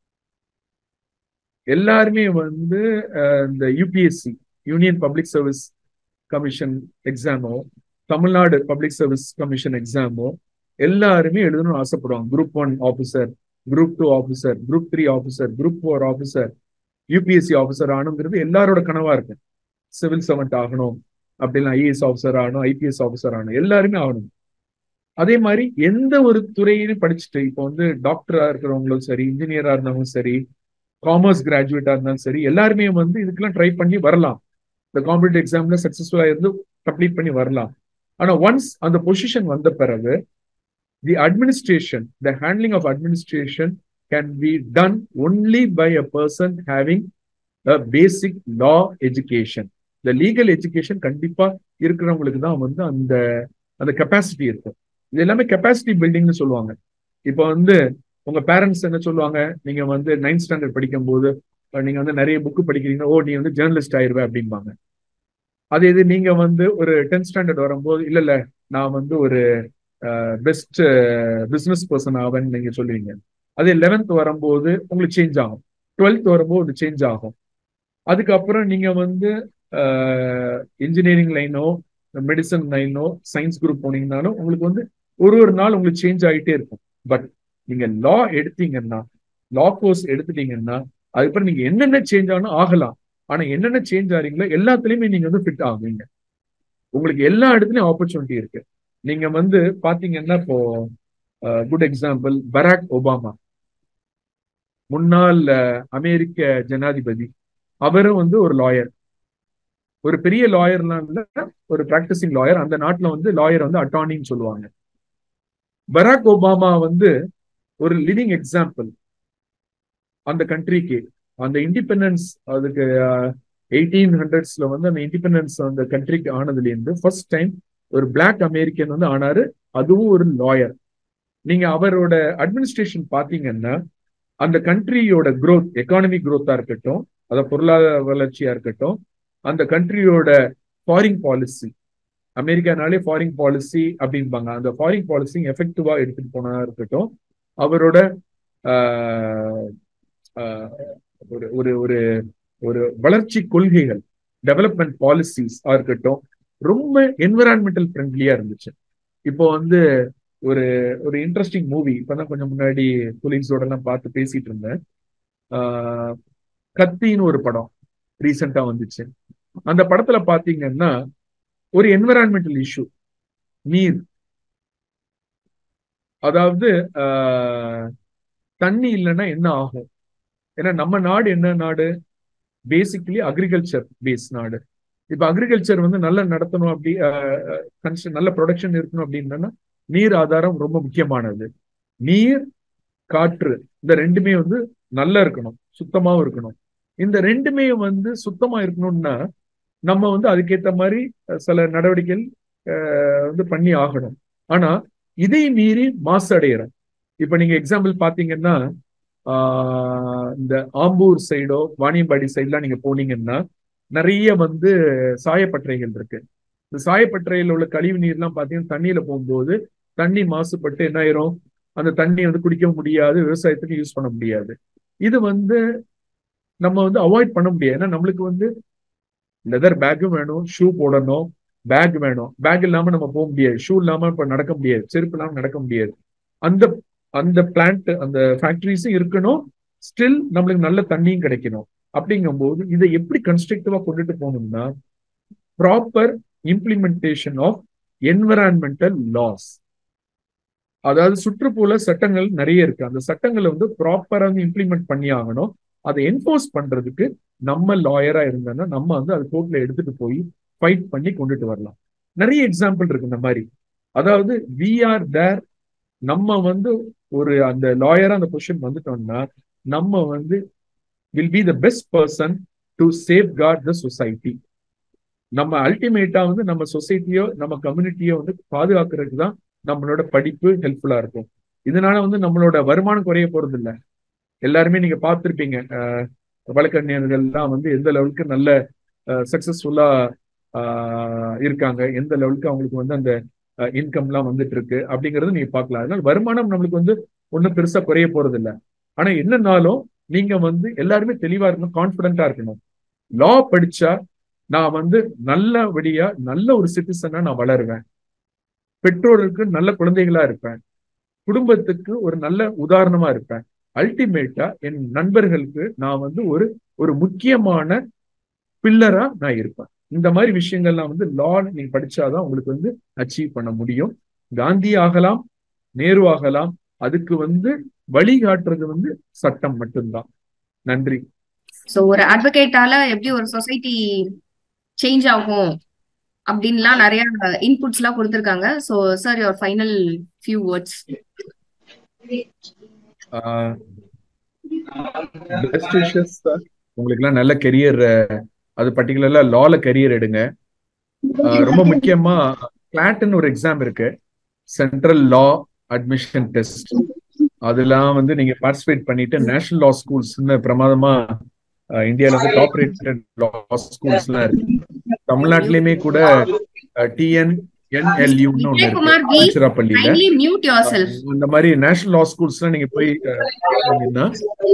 C: எல்லாருமே வந்து இந்த UPSC union public service commission எக்ஸாமோ தமிழ்நாடு பப்ளிக் சர்வீஸ் கமிஷன் எக்ஸாமோ எல்லாருமே எழுதணும்னு ஆசைப்படுவாங்க group one officer group two officer group three officer group four officer UPSC officer ஆகணுங்கிறது எல்லாரோட கனவா இருக்கு சிவில் சர்வெண்ட் ஆகணும் அப்படிலாம் ஐஏஎஸ் ஆஃபீஸர் ஆகணும் ஐபிஎஸ் ஆஃபீஸர் ஆகணும் எல்லாருமே ஆகணும் அதே மாதிரி எந்த ஒரு துறையிலும் படிச்சுட்டு இப்போ வந்து டாக்டரா இருக்கிறவங்களும் சரி இன்ஜினியரா இருந்தாலும் சரி காமர்ஸ் கிராஜுவேட்டா இருந்தாலும் சரி எல்லாருமே வந்து இதுக்கெல்லாம் ட்ரை பண்ணி வரலாம் இந்த காம்படிட்டிவ் எக்ஸாம்ல சக்சஸ்ஃபுல்லா இருந்து கம்ப்ளீட் பண்ணி வரலாம் ஆனா ஒன்ஸ் அந்த பொசிஷன் வந்த பிறகு the administration the handling of administration can be done only by a person having basic law education இந்த லீகல் எஜுகேஷன் கண்டிப்பா இருக்கிறவங்களுக்கு தான் வந்து அந்த அந்த கெப்பாசிட்டி இருக்கும் இது எல்லாமே கெப்பாசிட்டி பில்டிங்னு சொல்லுவாங்க இப்போ வந்து உங்க பேரண்ட்ஸ் என்ன சொல்லுவாங்க நீங்க வந்து நைன்த் ஸ்டாண்டர்ட் படிக்கும் போது நீங்க வந்து நிறைய புக்கு படிக்கிறீங்க ஓ நீ வந்து ஜேர்னலிஸ்ட் ஆயிருவே அப்படிம்பாங்க அது இது நீங்க வந்து ஒரு டென்த் ஸ்டாண்டர்ட் வரும்போது இல்ல இல்ல நான் வந்து ஒரு பெஸ்ட் பிசினஸ் பர்சன் ஆவேன்னு நீங்க சொல்லுவீங்க அது லெவன்த் வரும்போது உங்களுக்கு சேஞ்ச் ஆகும் டுவெல்த் வரும்போது சேஞ்ச் ஆகும் அதுக்கப்புறம் நீங்க வந்து இன்ஜினியரிங் லைனோ மெடிசன் லைனோ சயின்ஸ் குரூப் போனீங்கனாலும் உங்களுக்கு வந்து ஒரு ஒரு நாள் உங்களுக்கு சேஞ்ச் ஆகிட்டே இருக்கும் பட் நீங்க லா எடுத்தீங்கன்னா லா கோர்ஸ் எடுத்துட்டீங்கன்னா அதுக்கப்புறம் நீங்க என்னென்ன சேஞ்ச் ஆகணும் ஆகலாம் ஆனா என்னென்ன சேஞ்ச் ஆறீங்களோ எல்லாத்துலயுமே நீங்க வந்து ஃபிட் ஆகுவீங்க உங்களுக்கு எல்லா இடத்துலயும் ஆப்பர்ச்சுனிட்டி இருக்கு நீங்க வந்து பாத்தீங்கன்னா இப்போ குட் எக்ஸாம்பிள் பராக் ஒபாமா முன்னாள் அமெரிக்க ஜனாதிபதி அவரும் வந்து ஒரு லாயர் ஒரு பெரிய லாயர்லாம் இல்ல ஒரு பிராக்டிசிங் லாயர் அந்த நாட்டுல வந்து லாயர் வந்து அட்டார்னின்னு சொல்லுவாங்க பராக் ஒபாமா வந்து ஒரு லிவிங் எக்ஸாம்பிள் அந்த கண்ட்ரிக்கு அந்த இண்டிபெண்டன்ஸ் அதுக்கு எயிட்டீன் ஹண்ட்ரட்ஸ்ல வந்து அந்த இண்டிபெண்டன்ஸ் அந்த கண்ட்ரிக்கு ஆனதுல இருந்து ஃபர்ஸ்ட் டைம் ஒரு பிளாக் அமெரிக்கன் வந்து ஆனாரு அதுவும் ஒரு லாயர் நீங்க அவரோட அட்மினிஸ்ட்ரேஷன் பாத்தீங்கன்னா அந்த கண்ட்ரியோட குரோத் எக்கானமிக் குரோத்தா இருக்கட்டும் அத பொருளாதார வளர்ச்சியா இருக்கட்டும் அந்த கண்ட்ரியோட ஃபாரின் பாலிசி அமெரிக்கானாலே ஃபாரின் பாலிசி அப்படிம்பாங்க அந்த ஃபாரின் பாலிசி எஃபெக்டிவா எடுத்துட்டு போனா இருக்கட்டும் அவரோட ஒரு ஒரு ஒரு ஒரு வளர்ச்சி கொள்கைகள் டெவலப்மெண்ட் பாலிசிஸ் இருக்கட்டும் ரொம்ப என்விரான்மெண்டல் ஃப்ரெண்ட்லியா இருந்துச்சு இப்போ வந்து ஒரு ஒரு இன்ட்ரெஸ்டிங் மூவி இப்பதான் கொஞ்சம் முன்னாடி கொலீக்ஸோட எல்லாம் பார்த்து பேசிட்டு இருந்தேன் கத்தின்னு ஒரு படம் ரீசெண்டா வந்துச்சு அந்த படத்துல பாத்தீங்கன்னா ஒரு என்விரான்மெண்டல் இஷ்யூ நீர் அதாவது தண்ணி இல்லைன்னா என்ன ஆகும் ஏன்னா நம்ம நாடு என்ன நாடு பேசிக்கலி அக்ரிகல்ச்சர் பேஸ் நாடு இப்ப அக்ரிகல்ச்சர் வந்து நல்லா நடத்தணும் அப்படி நல்ல ப்ரொடக்ஷன் இருக்கணும் அப்படின்னா நீர் ஆதாரம் ரொம்ப முக்கியமானது நீர் காற்று இந்த ரெண்டுமே வந்து நல்லா இருக்கணும் சுத்தமாவும் இருக்கணும் இந்த ரெண்டுமே வந்து சுத்தமா இருக்கணும்னா நம்ம வந்து அதுக்கேற்ற மாதிரி சில நடவடிக்கைகள் வந்து பண்ணி ஆகணும் ஆனா இதை மீறி மாசு அடையிறோம் இப்ப நீங்க எக்ஸாம்பிள் பாத்தீங்கன்னா இந்த ஆம்பூர் சைடோ வாணியம்பாடி சைட்லாம் நீங்க போனீங்கன்னா நிறைய வந்து சாயப்பட்டறைகள் இருக்கு இந்த சாயப்பட்டறையில் உள்ள கழிவு நீர்லாம் பாத்தீங்கன்னா தண்ணியில போகும்போது தண்ணி மாசுபட்டு என்ன ஆயிரும் அந்த தண்ணி வந்து குடிக்க முடியாது விவசாயத்துக்கு யூஸ் பண்ண முடியாது இது வந்து நம்ம வந்து அவாய்ட் பண்ண முடியாது ஏன்னா நம்மளுக்கு வந்து லெதர் பேக்கும் வேணும் ஷூ போடணும் பேக் வேணும் பேக் இல்லாம நம்ம போக முடியாது ஷூ இல்லாம இப்ப நடக்க முடியாது செருப்பு இல்லாம நடக்க முடியாது அந்த அந்த பிளான்ட் அந்த ஃபேக்டரிஸும் இருக்கணும் ஸ்டில் நம்மளுக்கு நல்ல தண்ணியும் கிடைக்கணும் அப்படிங்கும்போது இதை எப்படி கன்ஸ்ட்ரக்டிவா கொண்டுட்டு போகணும்னா proper implementation of environmental laws அதாவது சுற்றுப்புற சட்டங்கள் நிறைய இருக்கு அந்த சட்டங்களை வந்து ப்ராப்பரா வந்து இம்ப்ளிமெண்ட் பண்ணி ஆகணும் அதை என்போர்ஸ் பண்றதுக்கு நம்ம லாயரா இருந்தோம்னா நம்ம வந்து அது கோர்ட்ல எடுத்துட்டு போய் ஃபைட் பண்ணி கொண்டுட்டு வரலாம் நிறைய எக்ஸாம்பிள் இருக்கு இந்த மாதிரி அதாவது வி ஆர் தேர் நம்ம வந்து ஒரு அந்த லாயரா அந்த பொசிஷன் வந்துட்டோம்னா நம்ம வந்து will be the best person to safeguard the society நம்ம அல்டிமேட்டா வந்து நம்ம சொசைட்டியோ நம்ம கம்யூனிட்டியோ வந்து பாதுகாக்கிறதுக்கு தான் நம்மளோட படிப்பு ஹெல்ப்ஃபுல்லா இருக்கும் இதனால வந்து நம்மளோட வருமானம் குறைய போறது இல்லை எல்லாருமே நீங்க பார்த்துருப்பீங்க வழக்கறிஞர்கள்லாம் வந்து எந்த லெவலுக்கு நல்ல சக்சஸ்ஃபுல்லா இருக்காங்க எந்த லெவலுக்கு அவங்களுக்கு வந்து அந்த இன்கம்லாம் வந்துட்டு இருக்கு அப்படிங்கறது நீங்க பார்க்கலாம் அதனால வருமானம் நம்மளுக்கு வந்து ஒன்றும் பெருசா குறைய போறது இல்லை ஆனா என்னன்னாலும் நீங்க வந்து எல்லாருமே தெளிவா இருக்கணும் கான்பிடண்டா இருக்கணும் லா படிச்சா நான் வந்து நல்லபடியா நல்ல ஒரு சிட்டிசனா நான் வளருவேன் பெற்றோருக்கு நல்ல குழந்தைகளா இருப்பேன் குடும்பத்துக்கு ஒரு நல்ல உதாரணமா இருப்பேன் அல்டிமேட்டா என் நண்பர்களுக்கு நான் வந்து ஒரு ஒரு முக்கியமான பில்லரா நான் இருப்பேன் இந்த மாதிரி விஷயங்கள்லாம் வந்து லா நீங்க படிச்சாதான் உங்களுக்கு வந்து அச்சீவ் பண்ண முடியும் காந்தி ஆகலாம் நேரு ஆகலாம் அதுக்கு வந்து வழிகாட்டுறது வந்து சட்டம் மட்டும்தான் நன்றி
B: சோ ஒரு அட்வொகேட்டால எப்படி ஒரு சொசைட்டி சேஞ்ச் ஆகும் அப்படின்லாம் நிறைய இன்புட்ஸ் எல்லாம் கொடுத்திருக்காங்க so sir your final few words
C: best wishes sir உங்களுக்கு எல்லாம் நல்ல கெரியர் அது பர்டிகுலர்லா லால கெரியர் எடுங்க அஹ் ரொம்ப முக்கியமா கிளாட்னு ஒரு எக்ஸாம் இருக்கு சென்ட்ரல் லா அட்மிஷன் டெஸ்ட் அதெல்லாம் வந்து நீங்க பார்ட்டிசிபேட் பண்ணிட்டு நேஷனல் லா ஸ்கூல்ஸ்னு பிரமாதமா அஹ் இந்தியால வந்து டாப் ரேட்டட் லா ஸ்கூல்ஸ் எல்லாம் இருக்கு தமிழ்நாட்டிலயுமே கூட டிஎன் என்எல்யூன்னு ஒண்ணு இருக்கு
B: விஜயகுமார் வி
C: திருச்சிராப்பள்ளியில
B: கைண்ட்லி மியூட் யோர் செல்ஃப்
C: இந்த மாதிரி நேஷனல் லா ஸ்கூல்ஸ்லாம் நீங்க போய் அஹ், போனீங்கன்னா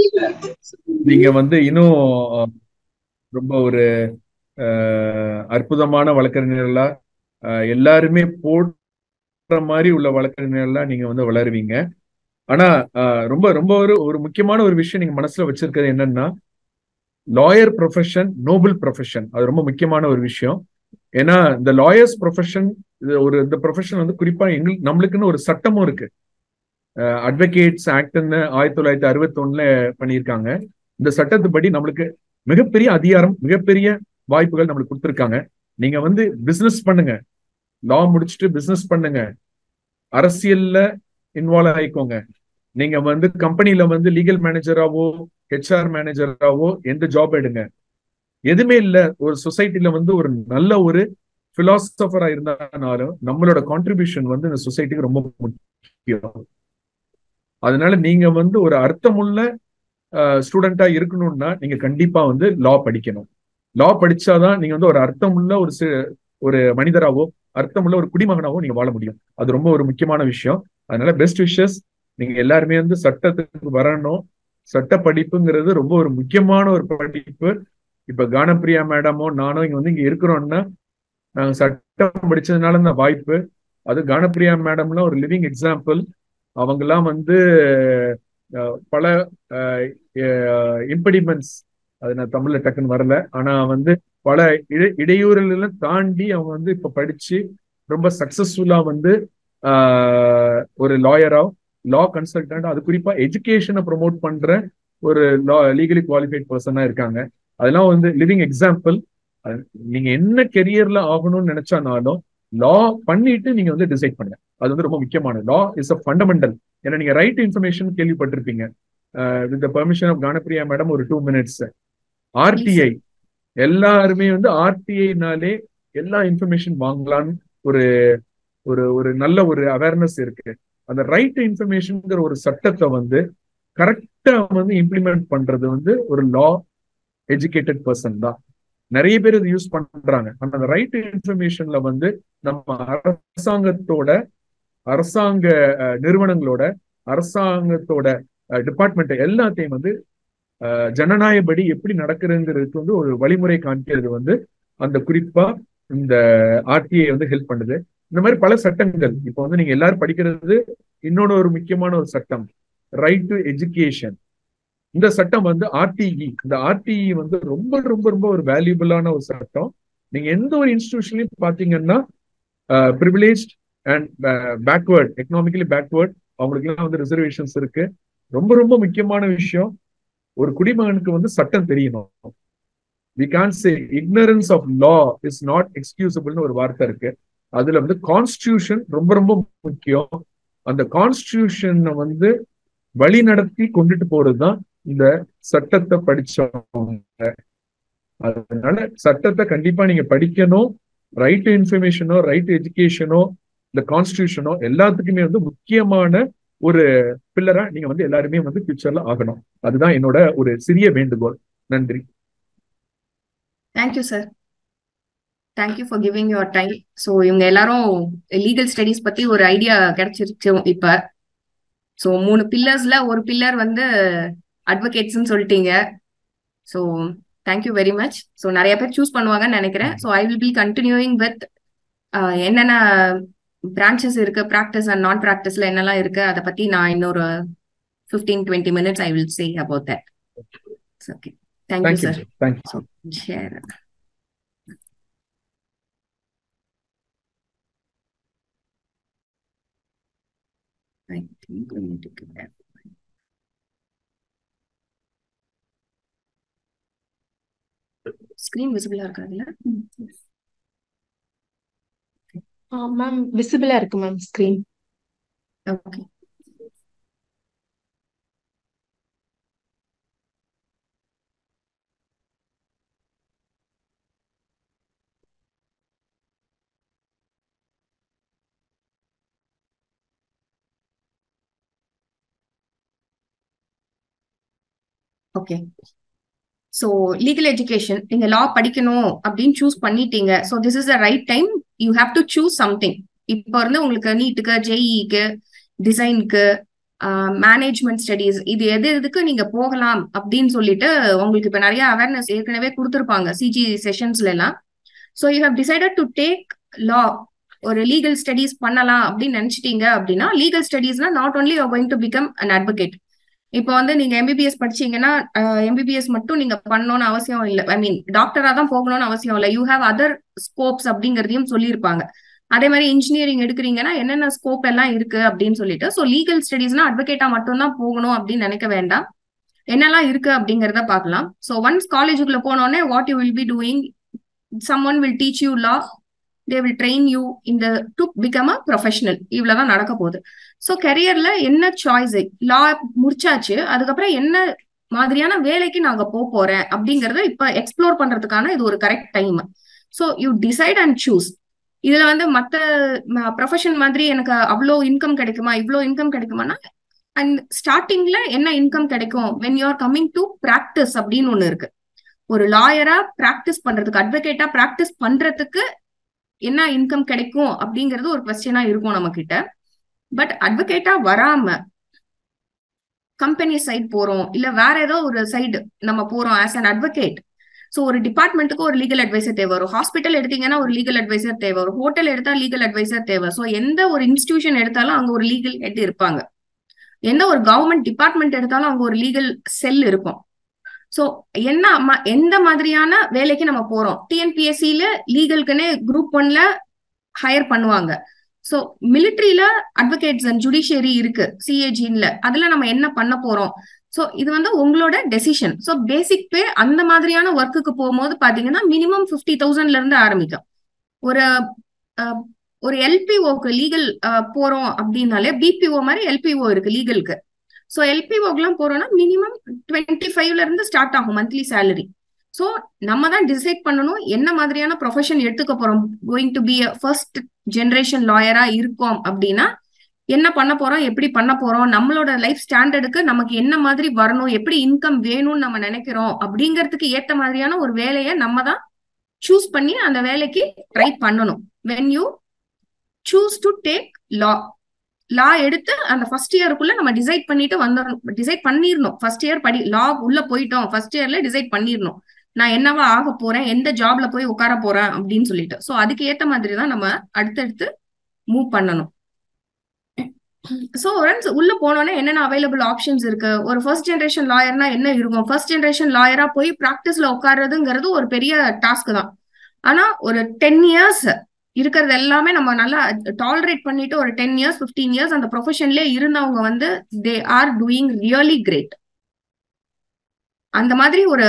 C: நீங்க வந்து இன்னும் அஹ், ரொம்ப ஒரு அஹ், அற்புதமான வழக்கறிஞர்களா அஹ், எல்லாருமே போடுற மாதிரி உள்ள வழக்கறிஞர்களா நீங்க வந்து வளருவீங்க ஆனா அஹ், ரொம்ப ரொம்ப ஒரு ஒரு முக்கியமான ஒரு விஷயம் நீங்க மனசுல வச்சிருக்கிறது என்னன்னா லாயர் ப்ரொஃபஷன் நோபல் ப்ரொஃபஷன் அது ரொம்ப முக்கியமான ஒரு விஷயம் ஏன்னா இந்த லாயர்ஸ் ப்ரொஃபஷன் இது ஒரு இந்த ப்ரொஃபஷன் வந்து குறிப்பா எங்களுக்கு நம்மளுக்குன்னு ஒரு சட்டமும் இருக்கு அட்வொகேட்ஸ் ஆக்ட்னு ஆயிரத்தி தொள்ளாயிரத்தி அறுபத்தி ஒண்ணுல பண்ணியிருக்காங்க இந்த சட்டத்துப்படி நம்மளுக்கு மிகப்பெரிய அதிகாரம் மிகப்பெரிய வாய்ப்புகள் நம்மளுக்கு கொடுத்துருக்காங்க நீங்க வந்து பிசினஸ் பண்ணுங்க லா முடிச்சுட்டு பிசினஸ் பண்ணுங்க அரசியல்ல இன்வால்வ் ஆயிக்கோங்க நீங்க வந்து கம்பெனில வந்து லீகல் மேனேஜராவோ ஹெச்ஆர் மேனேஜராவோ எந்த ஜாப் எடுங்க எதுவுமே இல்ல ஒரு சொசைட்டில வந்து ஒரு நல்ல ஒரு பிலாசபரா இருந்தாலும் நம்மளோட கான்ட்ரிபியூஷன் வந்து இந்த சொசைட்டிக்கு ரொம்ப முக்கியம் அதனால நீங்க வந்து ஒரு அர்த்தமுள்ள ஸ்டூடெண்டா இருக்கணும்னா நீங்க கண்டிப்பா வந்து லா படிக்கணும் லா படிச்சாதான் நீங்க வந்து ஒரு அர்த்தமுள்ள ஒரு சி- ஒரு மனிதராவோ அர்த்தமுள்ள ஒரு குடிமகனாவோ நீங்க வாழ முடியும் அது ரொம்ப ஒரு முக்கியமான விஷயம் அதனால பெஸ்ட் விஷஸ் நீங்க எல்லாருமே வந்து சட்டத்துக்கு வரணும் சட்ட படிப்புங்கிறது ரொம்ப ஒரு முக்கியமான ஒரு படிப்பு இப்ப கானப்பிரியா மேடமோ நானோ இங்க வந்து இங்க இருக்கிறோம்னா நாங்க சட்டம் படிச்சதுனால இந்த வாய்ப்பு அது கானப்பிரியா மேடம்லாம் ஒரு லிவிங் எக்ஸாம்பிள் அவங்கெல்லாம் வந்து அஹ், பல இம்படிமெண்ட்ஸ் அது நான் தமிழ்ல டக்குன்னு வரல ஆனா வந்து பல இடை இடையூறுகளை தாண்டி அவங்க வந்து இப்ப படிச்சு ரொம்ப சக்சஸ்ஃபுல்லா வந்து ஆஹ், ஒரு லாயரா லா கன்சல்டன்ட் அது குறிப்பா எஜுகேஷனை ப்ரொமோட் பண்ற ஒரு லா லீகலி குவாலிஃபைட் பர்சனா இருக்காங்க அதெல்லாம் வந்து லிவிங் எக்ஸாம்பிள் நீங்க என்ன கெரியர்ல ஆகணும்னு நினைச்சானாலும் லா பண்ணிட்டு நீங்க வந்து டிசைட் பண்ணுங்க அது வந்து ரொம்ப முக்கியமானது லா இஸ் அ ஃபண்டமெண்டல் ஏன்னா நீங்க ரைட் இன்ஃபர்மேஷன் கேள்விப்பட்டிருப்பீங்க with permission of Ganapriya madam ஒரு டூ மினிட்ஸ் ஆர்டிஐ எல்லாருமே வந்து ஆர்டிஐனாலே எல்லா இன்ஃபர்மேஷன் வாங்கலாம்னு ஒரு ஒரு ஒரு நல்ல ஒரு அவேர்னஸ் இருக்கு அந்த ரைட் இன்ஃபர்மேஷன்ங்கிற ஒரு சட்டத்தை வந்து கரெக்டா வந்து இம்ப்ளிமெண்ட் பண்றது வந்து ஒரு லா எஜுகேட்டட் பர்சன் தான் நிறைய பேர் இது யூஸ் பண்றாங்க ஆனா அந்த ரைட் இன்ஃபர்மேஷன்ல வந்து நம்ம அரசாங்கத்தோட அரசாங்க அஹ், நிறுவனங்களோட அரசாங்கத்தோட டிபார்ட்மெண்ட் எல்லாத்தையும் வந்து அஹ், ஜனநாயகப்படி எப்படி நடக்குதுங்கிறதுக்கு வந்து ஒரு வழிமுறை காமிக்கிறது வந்து அந்த குறிப்பா இந்த ஆர்டிஐ வந்து ஹெல்ப் பண்ணுது இந்த மாதிரி பல சட்டங்கள் இப்போ வந்து நீங்க எல்லாரும் படிக்கிறது இன்னொரு ஒரு முக்கியமான ஒரு சட்டம் ரைட் டு எஜுகேஷன் இந்த சட்டம் வந்து ஆர்டிஇ இந்த ஆர்டிஇ வந்து ரொம்ப ரொம்ப ரொம்ப ஒரு வேல்யூபிளான ஒரு சட்டம் நீங்க எந்த ஒரு இன்ஸ்டிடியூஷன்லயும் பாத்தீங்கன்னா privilege and backward economically backward அவங்களுக்கு எல்லாம் வந்து ரிசர்வேஷன்ஸ் இருக்கு ரொம்ப ரொம்ப முக்கியமான விஷயம் ஒரு குடிமகனுக்கு வந்து சட்டம் தெரியணும் we can say ignorance of law is not எக்ஸ்கியூசபிள்னு ஒரு வார்த்தை இருக்கு அதுல வந்து கான்ஸ்டியூஷன் ரொம்ப ரொம்ப முக்கியம் அந்த கான்ஸ்டியூஷனை வந்து வழி நடத்தி கொண்டுட்டு போறதுதான் இந்த சட்டத்தை படிச்சவங்க அதனால சட்டத்தை கண்டிப்பா நீங்க படிக்கணும் ரைட் இன்ஃபர்மேஷனோ ரைட் எஜுகேஷனோ இந்த கான்ஸ்டியூஷனோ எல்லாத்துக்குமே வந்து முக்கியமான ஒரு பில்லரா நீங்க வந்து எல்லாருமே வந்து ஃபியூச்சர்ல ஆகணும் அதுதான் என்னோட ஒரு சிறிய வேண்டுகோள் நன்றி
B: thank you sir thank you for giving your time so இவங்க எல்லாரும் லீகல் ஸ்டடீஸ் பத்தி ஒரு ஐடியா கிடைச்சிருச்சு இப்ப ஸோ மூணு பில்லர்ஸ்ல ஒரு பில்லர் வந்து அட்வொகேட்ஸ்னு சொல்லிட்டீங்க so thank you very much so நிறைய பேர் சூஸ் பண்ணுவாங்கன்னு நினைக்கிறேன் so I will be continuing with என்னென்ன பிரான்ச்சஸ் இருக்கு ப்ராக்டிஸ் அண்ட் நான் ப்ராக்டிஸ்ல என்னெல்லாம் இருக்கு அதை பத்தி நான் இன்னொரு fifteen twenty minutes I will say about that okay thank you
C: thank you
B: sir
C: thank you
B: share I think we need to give that. Screen விசிபிளா இருக்கா அதுல
A: மேம் விசிபிளா இருக்கு ma'am screen
B: okay okay so legal education நீங்க லா படிக்கணும் அப்படின்னு சூஸ் பண்ணிட்டீங்க so this is the right time you have to choose something இப்போ வந்து உங்களுக்கு நீட்டுக்கு ஜேஇக்கு டிசைனுக்கு மேனேஜ்மெண்ட் ஸ்டடீஸ் இது எது எதுக்கு நீங்க போகலாம் அப்படின்னு சொல்லிட்டு உங்களுக்கு இப்ப நிறைய அவேர்னஸ் ஏற்கனவே கொடுத்துருப்பாங்க சிஜி செஷன்ஸ்ல எல்லாம் so you have decided to take law ஒரு லீகல் ஸ்டடீஸ் பண்ணலாம் அப்படின்னு நினைச்சிட்டீங்க அப்படின்னா லீகல் ஸ்டடீஸ்னா not only you going to become an advocate இப்போ வந்து நீங்க எம்பிபிஎஸ் படிச்சீங்கன்னா எம்பிபிஎஸ் மட்டும் நீங்க பண்ணணும்னு அவசியம் இல்லை ஐ மீன் டாக்டரா தான் போகணும்னு அவசியம் இல்லை யூ ஹேவ் அதர் ஸ்கோப்ஸ் அப்படிங்கறதையும் சொல்லியிருப்பாங்க அதே மாதிரி இன்ஜினியரிங் எடுக்கிறீங்கன்னா என்னென்ன ஸ்கோப் எல்லாம் இருக்கு அப்படின்னு சொல்லிட்டு ஸோ லீகல் ஸ்டடீஸ்னா அட்வொகேட்டா மட்டும்தான் போகணும் அப்படின்னு நினைக்க வேண்டாம் என்னெல்லாம் இருக்கு அப்படிங்கறத பார்க்கலாம் ஸோ ஒன்ஸ் காலேஜுக்குள்ள போனோடனே what you will be doing some one will teach you law they will train you இந்த டு பிகம் அ ப்ரொஃபஷனல் இவ்வளவுதான் நடக்க போகுது ஸோ கெரியர்ல என்ன சாய்ஸ் லா முடிச்சாச்சு அதுக்கப்புறம் என்ன மாதிரியான வேலைக்கு நாங்க போக போறேன் அப்படிங்கறத இப்ப எக்ஸ்ப்ளோர் பண்றதுக்கான இது ஒரு correct time so you decide and choose இதுல வந்து மத்த ப்ரொஃபஷன் மாதிரி எனக்கு அவ்வளோ இன்கம் கிடைக்குமா இவ்வளோ இன்கம் கிடைக்குமானா அண்ட் ஸ்டார்டிங்ல என்ன இன்கம் கிடைக்கும் when you are coming to practice அப்படின்னு ஒண்ணு இருக்கு ஒரு லாயரா பிராக்டிஸ் பண்றதுக்கு அட்வொகேட்டா பிராக்டிஸ் பண்றதுக்கு என்ன இன்கம் கிடைக்கும் அப்படிங்கிறது ஒரு கொஸ்டினா இருக்கும் நம்ம கிட்ட பட் அட்வொகேட்டா வராம கம்பெனி சைட் போறோம் இல்ல வேற ஏதோ ஒரு சைடு நம்ம போறோம் ஆஸ் அன் அட்வொகேட் ஸோ ஒரு டிபார்ட்மெண்ட்டுக்கு ஒரு லீகல் அட்வைசர் தேவை வரும் ஹாஸ்பிட்டல் எடுத்தீங்கன்னா ஒரு லீகல் அட்வைசர் தேவை வரும் ஹோட்டல் எடுத்தா லீகல் அட்வைசர் தேவை ஸோ எந்த ஒரு இன்ஸ்டிடியூஷன் எடுத்தாலும் அங்க ஒரு லீகல் ஹெட் இருப்பாங்க எந்த ஒரு கவர்மெண்ட் டிபார்ட்மெண்ட் எடுத்தாலும் அங்க ஒரு லீகல் செல் இருக்கும் ஸோ என்ன எந்த மாதிரியான வேலைக்கு நம்ம போறோம் டிஎன்பிஎஸ்சியில லீகலுக்குன்னே குரூப் ஒன்ல ஹையர் பண்ணுவாங்க ஸோ மிலிட்ரியில அட்வொகேட்ஸ் அண்ட் ஜுடிஷியரி இருக்கு சிஏஜின்ல அதுல நம்ம என்ன பண்ண போறோம் ஸோ இது வந்து உங்களோட டெசிஷன் ஸோ பேசிக் பே அந்த மாதிரியான ஒர்க்குக்கு போகும்போது பாத்தீங்கன்னா மினிமம் ஃபிஃப்டி தௌசண்ட்ல இருந்து ஆரம்பிக்கும் ஒரு ஒரு எல்பிஓக்கு லீகல் போறோம் அப்படின்னாலே பிபிஓ மாதிரி எல்பிஓ இருக்கு லீகலுக்கு ஸோ எல்பிஓக்கெல்லாம் போறோம்னா மினிமம் டுவெண்ட்டி ஃபைவ்ல இருந்து ஸ்டார்ட் ஆகும் மந்த்லி சேலரி ஸோ நம்ம தான் டிசைட் பண்ணணும் என்ன மாதிரியான ப்ரொஃபஷன் எடுத்துக்க போறோம் going to be a first generation லாயரா இருக்கோம் அப்படின்னா என்ன பண்ண போறோம் எப்படி பண்ண போறோம் நம்மளோட லைஃப் ஸ்டாண்டர்டுக்கு நமக்கு என்ன மாதிரி வரணும் எப்படி இன்கம் வேணும்னு நம்ம நினைக்கிறோம் அப்படிங்கிறதுக்கு ஏத்த மாதிரியான ஒரு வேலையை நம்ம தான் சூஸ் பண்ணி அந்த வேலைக்கு ட்ரை பண்ணணும் when you choose to take law law எடுத்து அந்த ஃபர்ஸ்ட் இயருக்குள்ள நம்ம டிசைட் பண்ணிட்டு வந்துடணும் டிசைட் பண்ணிடணும் ஃபர்ஸ்ட் இயர் படி லா உள்ள போயிட்டோம் ஃபர்ஸ்ட் இயர்ல டிசைட் பண்ணிடணும் நான் என்னவா ஆக போறேன் எந்த ஜாப்ல போய் உட்கார போறேன் அப்படின்னு சொல்லிட்டு ஸோ அதுக்கு ஏத்த மாதிரி தான் நம்ம அடுத்தடுத்து மூவ் பண்ணணும் ஸோ ஒன்ஸ் உள்ள போனோன்னே என்னென்ன அவைலபிள் ஆப்ஷன்ஸ் இருக்கு ஒரு ஃபர்ஸ்ட் ஜென்ரேஷன் லாயர்னா என்ன இருக்கும் ஃபர்ஸ்ட் ஜென்ரேஷன் லாயரா போய் ப்ராக்டிஸ்ல உட்கார்றதுங்கிறது ஒரு பெரிய டாஸ்க் தான் ஆனா ஒரு டென் இயர்ஸ் இருக்கிறது எல்லாமே நம்ம நல்லா டாலரேட் பண்ணிட்டு ஒரு டென் இயர்ஸ் பிப்டீன் இயர்ஸ் அந்த ப்ரொஃபஷன்லேயே இருந்தவங்க வந்து they are doing really great அந்த மாதிரி ஒரு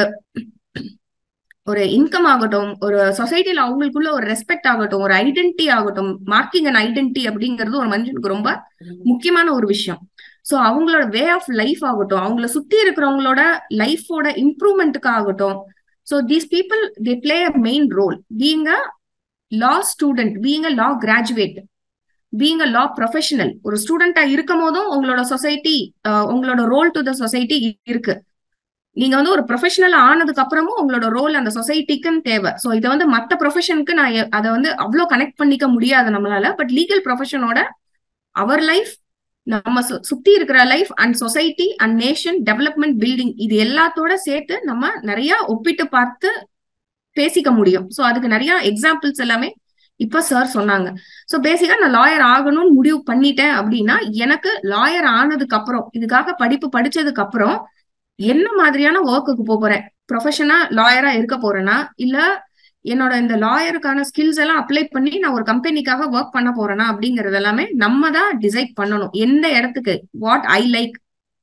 B: ஒரு இன்கம் ஆகட்டும் ஒரு சொசைட்டில அவங்களுக்குள்ள ஒரு ரெஸ்பெக்ட் ஆகட்டும் ஒரு ஐடென்டிட்டி ஆகட்டும் மார்க்கிங் அண்ட் ஐடென்டிட்டி அப்படிங்கிறது ஒரு மனுஷனுக்கு ரொம்ப முக்கியமான ஒரு விஷயம் ஸோ அவங்களோட வே ஆஃப் லைஃப் ஆகட்டும் அவங்கள சுத்தி இருக்கிறவங்களோட லைஃபோட இம்ப்ரூவ்மெண்ட்டுக்கு ஆகட்டும் so these people they play a main role being a law student being a law graduate being a law professional ஒரு ஸ்டூடெண்டா இருக்கும் போதும் உங்களோட சொசைட்டி உங்களோட ரோல் டு த சொசைட்டி இருக்கு நீங்க வந்து ஒரு ப்ரொஃபஷனல் ஆனதுக்கு அப்புறமும் உங்களோட ரோல் அந்த சொசைட்டிக்குன்னு தேவை ஸோ இதை வந்து மற்ற ப்ரொஃபஷனுக்கு நான் அதை வந்து அவ்வளோ கனெக்ட் பண்ணிக்க முடியாது நம்மளால பட் லீகல் ப்ரொஃபஷனோட அவர் லைஃப் நம்ம சுத்தி இருக்கிற life and society and nation development building இது எல்லாத்தோட சேர்த்து நம்ம நிறைய ஒப்பிட்டு பார்த்து பேசிக்க முடியும் ஸோ அதுக்கு நிறைய எக்ஸாம்பிள்ஸ் எல்லாமே இப்ப சார் சொன்னாங்க ஸோ பேசிக்கா நான் லாயர் ஆகணும்னு முடிவு பண்ணிட்டேன் அப்படின்னா எனக்கு லாயர் ஆனதுக்கு அப்புறம் இதுக்காக படிப்பு படிச்சதுக்கு அப்புறம் என்ன மாதிரியான ஒர்க்குக்கு போறேன் ப்ரொஃபஷனா லாயரா இருக்க போறேன்னா இல்ல என்னோட இந்த லாயருக்கான ஸ்கில்ஸ் எல்லாம் அப்ளை பண்ணி நான் ஒரு கம்பெனிக்காக ஒர்க் பண்ண போறேனா அப்படிங்கறது எல்லாமே நம்ம தான் டிசைட் பண்ணணும் எந்த இடத்துக்கு வாட் ஐ லைக்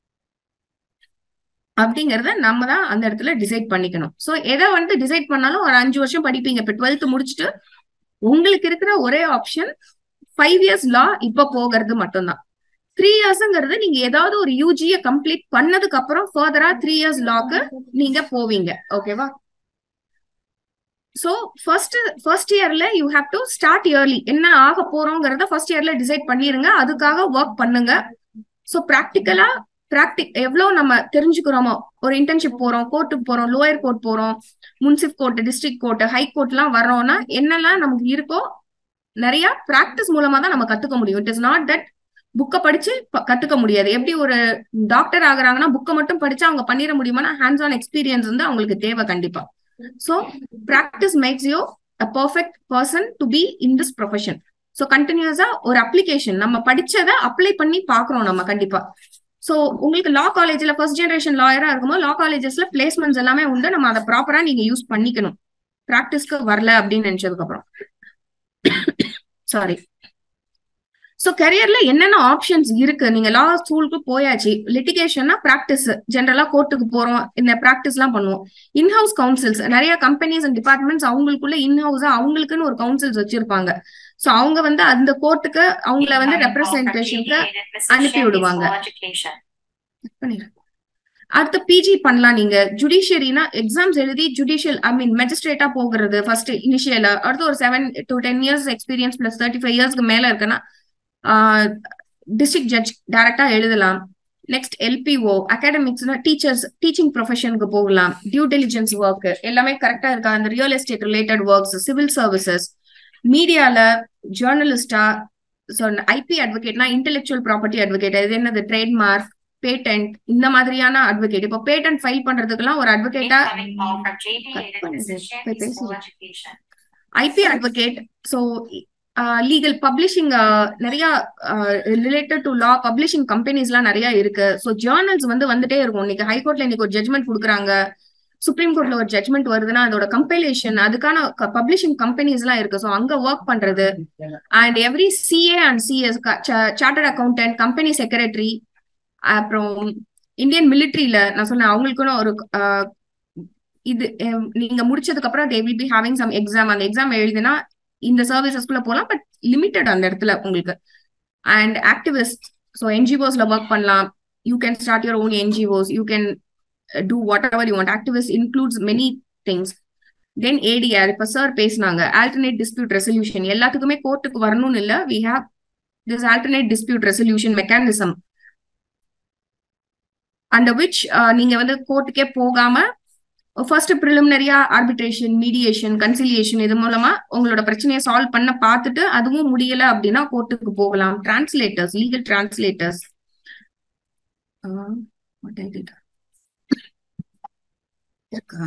B: அப்படிங்கறத நம்ம தான் அந்த இடத்துல டிசைட் பண்ணிக்கணும் ஸோ எதை வந்து டிசைட் பண்ணாலும் ஒரு அஞ்சு வருஷம் படிப்பீங்க இப்போ டுவெல்த் முடிச்சுட்டு உங்களுக்கு இருக்கிற ஒரே ஆப்ஷன் ஃபைவ் இயர்ஸ் லா இப்ப போகிறது மட்டும்தான் த்ரீ இயர்ஸ்ங்கிறது நீங்க ஏதாவது ஒரு யூஜிய கம்ப்ளீட் பண்ணதுக்கு அப்புறம் ஃபர்தரா த்ரீ இயர்ஸ் லாக்கு நீங்க போவீங்க ஓகேவா சோ ஃபர்ஸ்ட் ஃபர்ஸ்ட் இயர்ல you have to start early என்ன ஆக போறோங்கிறத ஃபர்ஸ்ட் இயர்ல டிசைட் பண்ணிருங்க அதுக்காக ஒர்க் பண்ணுங்க ஸோ ப்ராக்டிக்கலா பிராக்டிக் எவ்வளவு நம்ம தெரிஞ்சுக்கிறோமோ ஒரு இன்டர்ன்ஷிப் போறோம் கோர்ட்டுக்கு போறோம் லோயர் கோர்ட் போறோம் முன்சிப் court district court high court எல்லாம் வர்றோம்னா என்னெல்லாம் நமக்கு இருக்கோ நிறைய பிராக்டிஸ் மூலமா தான் நம்ம கத்துக்க முடியும் இட் இஸ் நாட் தட் புக்கை படிச்சு கத்துக்க முடியாது எப்படி ஒரு டாக்டர் ஆகுறாங்கன்னா புக்கை மட்டும் படிச்சு அவங்க பண்ணிட முடியுமானா ஹேண்ட்ஸ் ஆன் எக்ஸ்பீரியன்ஸ் வந்து அவங்களுக்கு தேவை கண்டிப்பா so practice makes you a perfect person to be in this profession so கண்டினியூஸா ஒரு அப்ளிகேஷன் நம்ம படிச்சதை அப்ளை பண்ணி பாக்குறோம் நம்ம கண்டிப்பா ஸோ உங்களுக்கு லா காலேஜ்ல ஃபர்ஸ்ட் ஜெனரேஷன் லாயரா இருக்கும்போது லா காலேஜஸ்ல பிளேஸ்மெண்ட்ஸ் எல்லாமே உண்டு நம்ம அதை ப்ராப்பரா நீங்க யூஸ் பண்ணிக்கணும் ப்ராக்டிஸ்க்கு வரல அப்படின்னு நினைச்சதுக்கு அப்புறம் சாரி ஸோ கரியர்ல என்னென்ன ஆப்ஷன்ஸ் இருக்கு நீங்க லா ஸ்கூலுக்கு போயாச்சு லிட்டிகேஷன்னா ப்ராக்டிஸ் ஜென்ரலா கோர்ட்டுக்கு போறோம் இந்த ப்ராக்டிஸ் எல்லாம் பண்ணுவோம் இன்ஹவுஸ் கவுன்சில்ஸ் நிறைய கம்பெனிஸ் அண்ட் டிபார்ட்மெண்ட்ஸ் அவங்களுக்குள்ள இன்ஹவுஸா அவங்களுக்குன்னு ஒரு கவுன்சில்ஸ் வச்சிருப்பாங்க ஸோ அவங்க வந்து அந்த கோர்ட்டுக்கு அவங்கள வந்து ரெப்ரசன்டேஷனுக்கு அனுப்பி விடுவாங்க அடுத்து பிஜி பண்ணலாம் நீங்க ஜுடிஷியரினா எக்ஸாம்ஸ் எழுதி ஜுடிஷியல் ஐ மீன் மெஜிஸ்ட்ரேட்டா போகிறது ஃபர்ஸ்ட் இனிஷியலா அடுத்து ஒரு seven to ten years experience plus thirty five இயர்ஸ்க்கு மேல இருக்குன்னா டிஸ்ட்ரிக்ட் ஜட்ஜ் டைரக்டா எழுதலாம் நெக்ஸ்ட் எல்பிஓ அகாடமிக்ஸ்னா டீச்சர்ஸ் டீச்சிங் ப்ரொஃபஷனுக்கு போகலாம் டியூ டெலிஜென்ஸ் ஒர்க் எல்லாமே கரெக்டா இருக்கா அந்த real estate related works civil services மீடியால ஜேர்னலிஸ்டா ஸோ ஐபி அட்வொகேட்னா இன்டெலெக்சுவல் ப்ராப்பர்ட்டி அட்வொகேட் இது என்னது ட்ரேட்மார்க் பேட்டன்ட் இந்த மாதிரியான அட்வொகேட் இப்போ பேட்டன்ட் ஃபைல் பண்றதுக்கெல்லாம் ஒரு அட்வொகேட்டா IP advocate so legal publishing நிறைய ரிலேட்டட் டு லா பப்ளிஷிங் கம்பெனிஸ்லாம் நிறைய இருக்கு ஸோ ஜேர்னல்ஸ் வந்து வந்துட்டே இருக்கும் இன்னைக்கு ஹைகோர்ட்ல இன்னைக்கு ஒரு ஜட்மெண்ட் கொடுக்குறாங்க சுப்ரீம் கோர்ட்ல ஒரு ஜட்மெண்ட் வருதுன்னா அதோட கம்பைலேஷன் அதுக்கான பப்ளிஷிங் கம்பெனிஸ் எல்லாம் இருக்கு ஸோ அங்க ஒர்க் பண்றது and every CA and CS chartered accountant company secretary அப்புறம் இந்தியன் மிலிட்ரியில நான் சொன்னேன் அவங்களுக்குன்னு ஒரு இது நீங்க முடிச்சதுக்கு அப்புறம் they will be having some exam அந்த எக்ஸாம் எழுதினா இந்த சர்வீசஸ்குள்ள போகலாம் பட் லிமிட்டட் அந்த இடத்துல உங்களுக்கு அண்ட் ஆக்டிவிஸ்ட் ஸோ என்ஜிஓஸ்ல ஒர்க் பண்ணலாம் you can start your own NGOs you can do whatever you want activist includes many things then ADR இப்ப சார் பேசினாங்க ஆல்டர்னேட் டிஸ்பியூட் ரெசல்யூஷன் எல்லாத்துக்குமே கோர்ட்டுக்கு வரணும்னு இல்ல we have this alternate dispute resolution mechanism and which நீங்க வந்து கோர்ட்டுக்கே போகாம ஃபர்ஸ்ட் ப்ரிலிமினரியா ஆர்பிட்ரேஷன் மீடியேஷன் கன்சிலியேஷன் இது மூலமா உங்களோட பிரச்சனையை சால்வ் பண்ண பார்த்துட்டு அதுவும் முடியல அப்படின்னா கோர்ட்டுக்கு போகலாம் டிரான்ஸ்லேட்டர்ஸ் லீகல் டிரான்ஸ்லேட்டர்ஸ் இருக்கா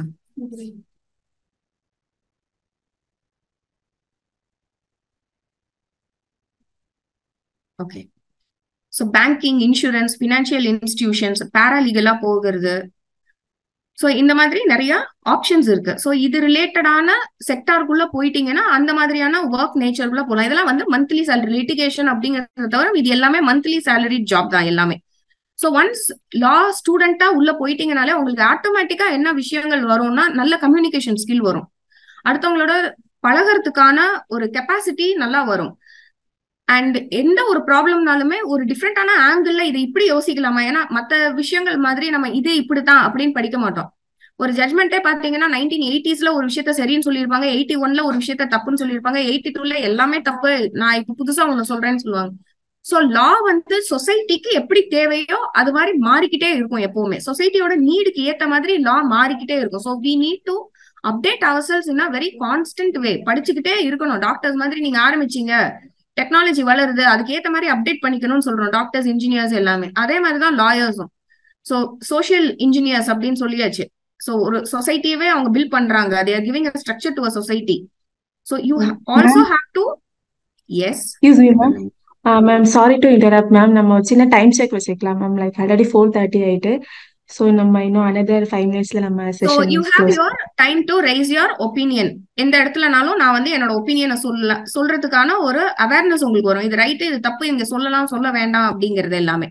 B: okay so banking insurance financial institutions பேராலீகலா போகிறது ஸோ இந்த மாதிரி நிறைய ஆப்ஷன்ஸ் இருக்கு ஸோ இது ரிலேட்டடான செக்டாருக்குள்ள போயிட்டீங்கன்னா அந்த மாதிரியான ஒர்க் நேச்சருக்குள்ள போகலாம் இதெல்லாம் வந்து மந்த்லி சேலரி லிட்டிகேஷன் அப்படிங்கறத தவிர இது எல்லாமே மந்த்லி சேலரி ஜாப் தான் எல்லாமே ஸோ ஒன்ஸ் லா ஸ்டூடெண்டா உள்ள போயிட்டீங்கனாலே உங்களுக்கு ஆட்டோமேட்டிக்கா என்ன விஷயங்கள் வரும்னா நல்ல கம்யூனிகேஷன் ஸ்கில் வரும் அடுத்தவங்களோட பழகிறதுக்கான ஒரு கெப்பாசிட்டி நல்லா வரும் அண்ட் எந்த ஒரு ப்ராப்ளம்னாலுமே ஒரு டிஃப்ரெண்டான ஆங்கிள் இது இப்படி யோசிக்கலாமா ஏன்னா மற்ற விஷயங்கள் மாதிரி நம்ம இது இப்படித்தான் அப்படின்னு படிக்க மாட்டோம் ஒரு ஜட்மெண்ட்டே பாத்தீங்கன்னா நைன்டீன் எயிட்டிஸ்ல ஒரு விஷயத்த சரின்னு சொல்லியிருப்பாங்க எயிட்டி ஒன்ல ஒரு விஷயத்த தப்புன்னு சொல்லியிருப்பாங்க எயிட்டி டூல எல்லாமே தப்பு நான் இப்ப புதுசா ஒண்ணு சொல்றேன்னு சொல்லுவாங்க சோ லா வந்து சொசைட்டிக்கு எப்படி தேவையோ அது மாதிரி மாறிக்கிட்டே இருக்கும் எப்பவுமே சொசைட்டியோட நீடுக்கு ஏத்த மாதிரி லா மாறிக்கிட்டே இருக்கும் so we need to update ourselves in very constant way படிச்சுக்கிட்டே இருக்கணும் டாக்டர்ஸ் மாதிரி நீங்க ஆரம்பிச்சீங்க டெக்னாலஜி வளருது அதுக்கு ஏத்த மாதிரி அப்டேட் பண்ணிக்கணும்னு சொல்றோம் டாக்டர்ஸ் இன்ஜினியர்ஸ் எல்லாமே அதே மாதிரிதான் லாயர்ஸும் ஸோ சோசியல் இன்ஜினியர்ஸ் அப்படின்னு சொல்லியாச்சு ஸோ ஒரு சொசைட்டியவே அவங்க பில்ட் பண்றாங்க they are giving a structure to a society so you also have to yes
A: ma'am ma'am sorry to interrupt ma'am நம்ம சின்ன டைம் செக் வச்சுக்கலாம் ma'am like already four thirty ஆயிட்டு so நம்ம இன்னும் அனதர் ஃபைவ் மினிட்ஸ்ல நம்ம
B: so you have your time to raise your opinion எந்த இடத்துலனாலும் நான் வந்து என்னோட ஒப்பீனியனை சொல்ல சொல்றதுக்கான ஒரு அவேர்னஸ் உங்களுக்கு வரும் இது ரைட்டு இது தப்பு இங்க சொல்லலாம் சொல்ல வேண்டாம் அப்படிங்கிறது எல்லாமே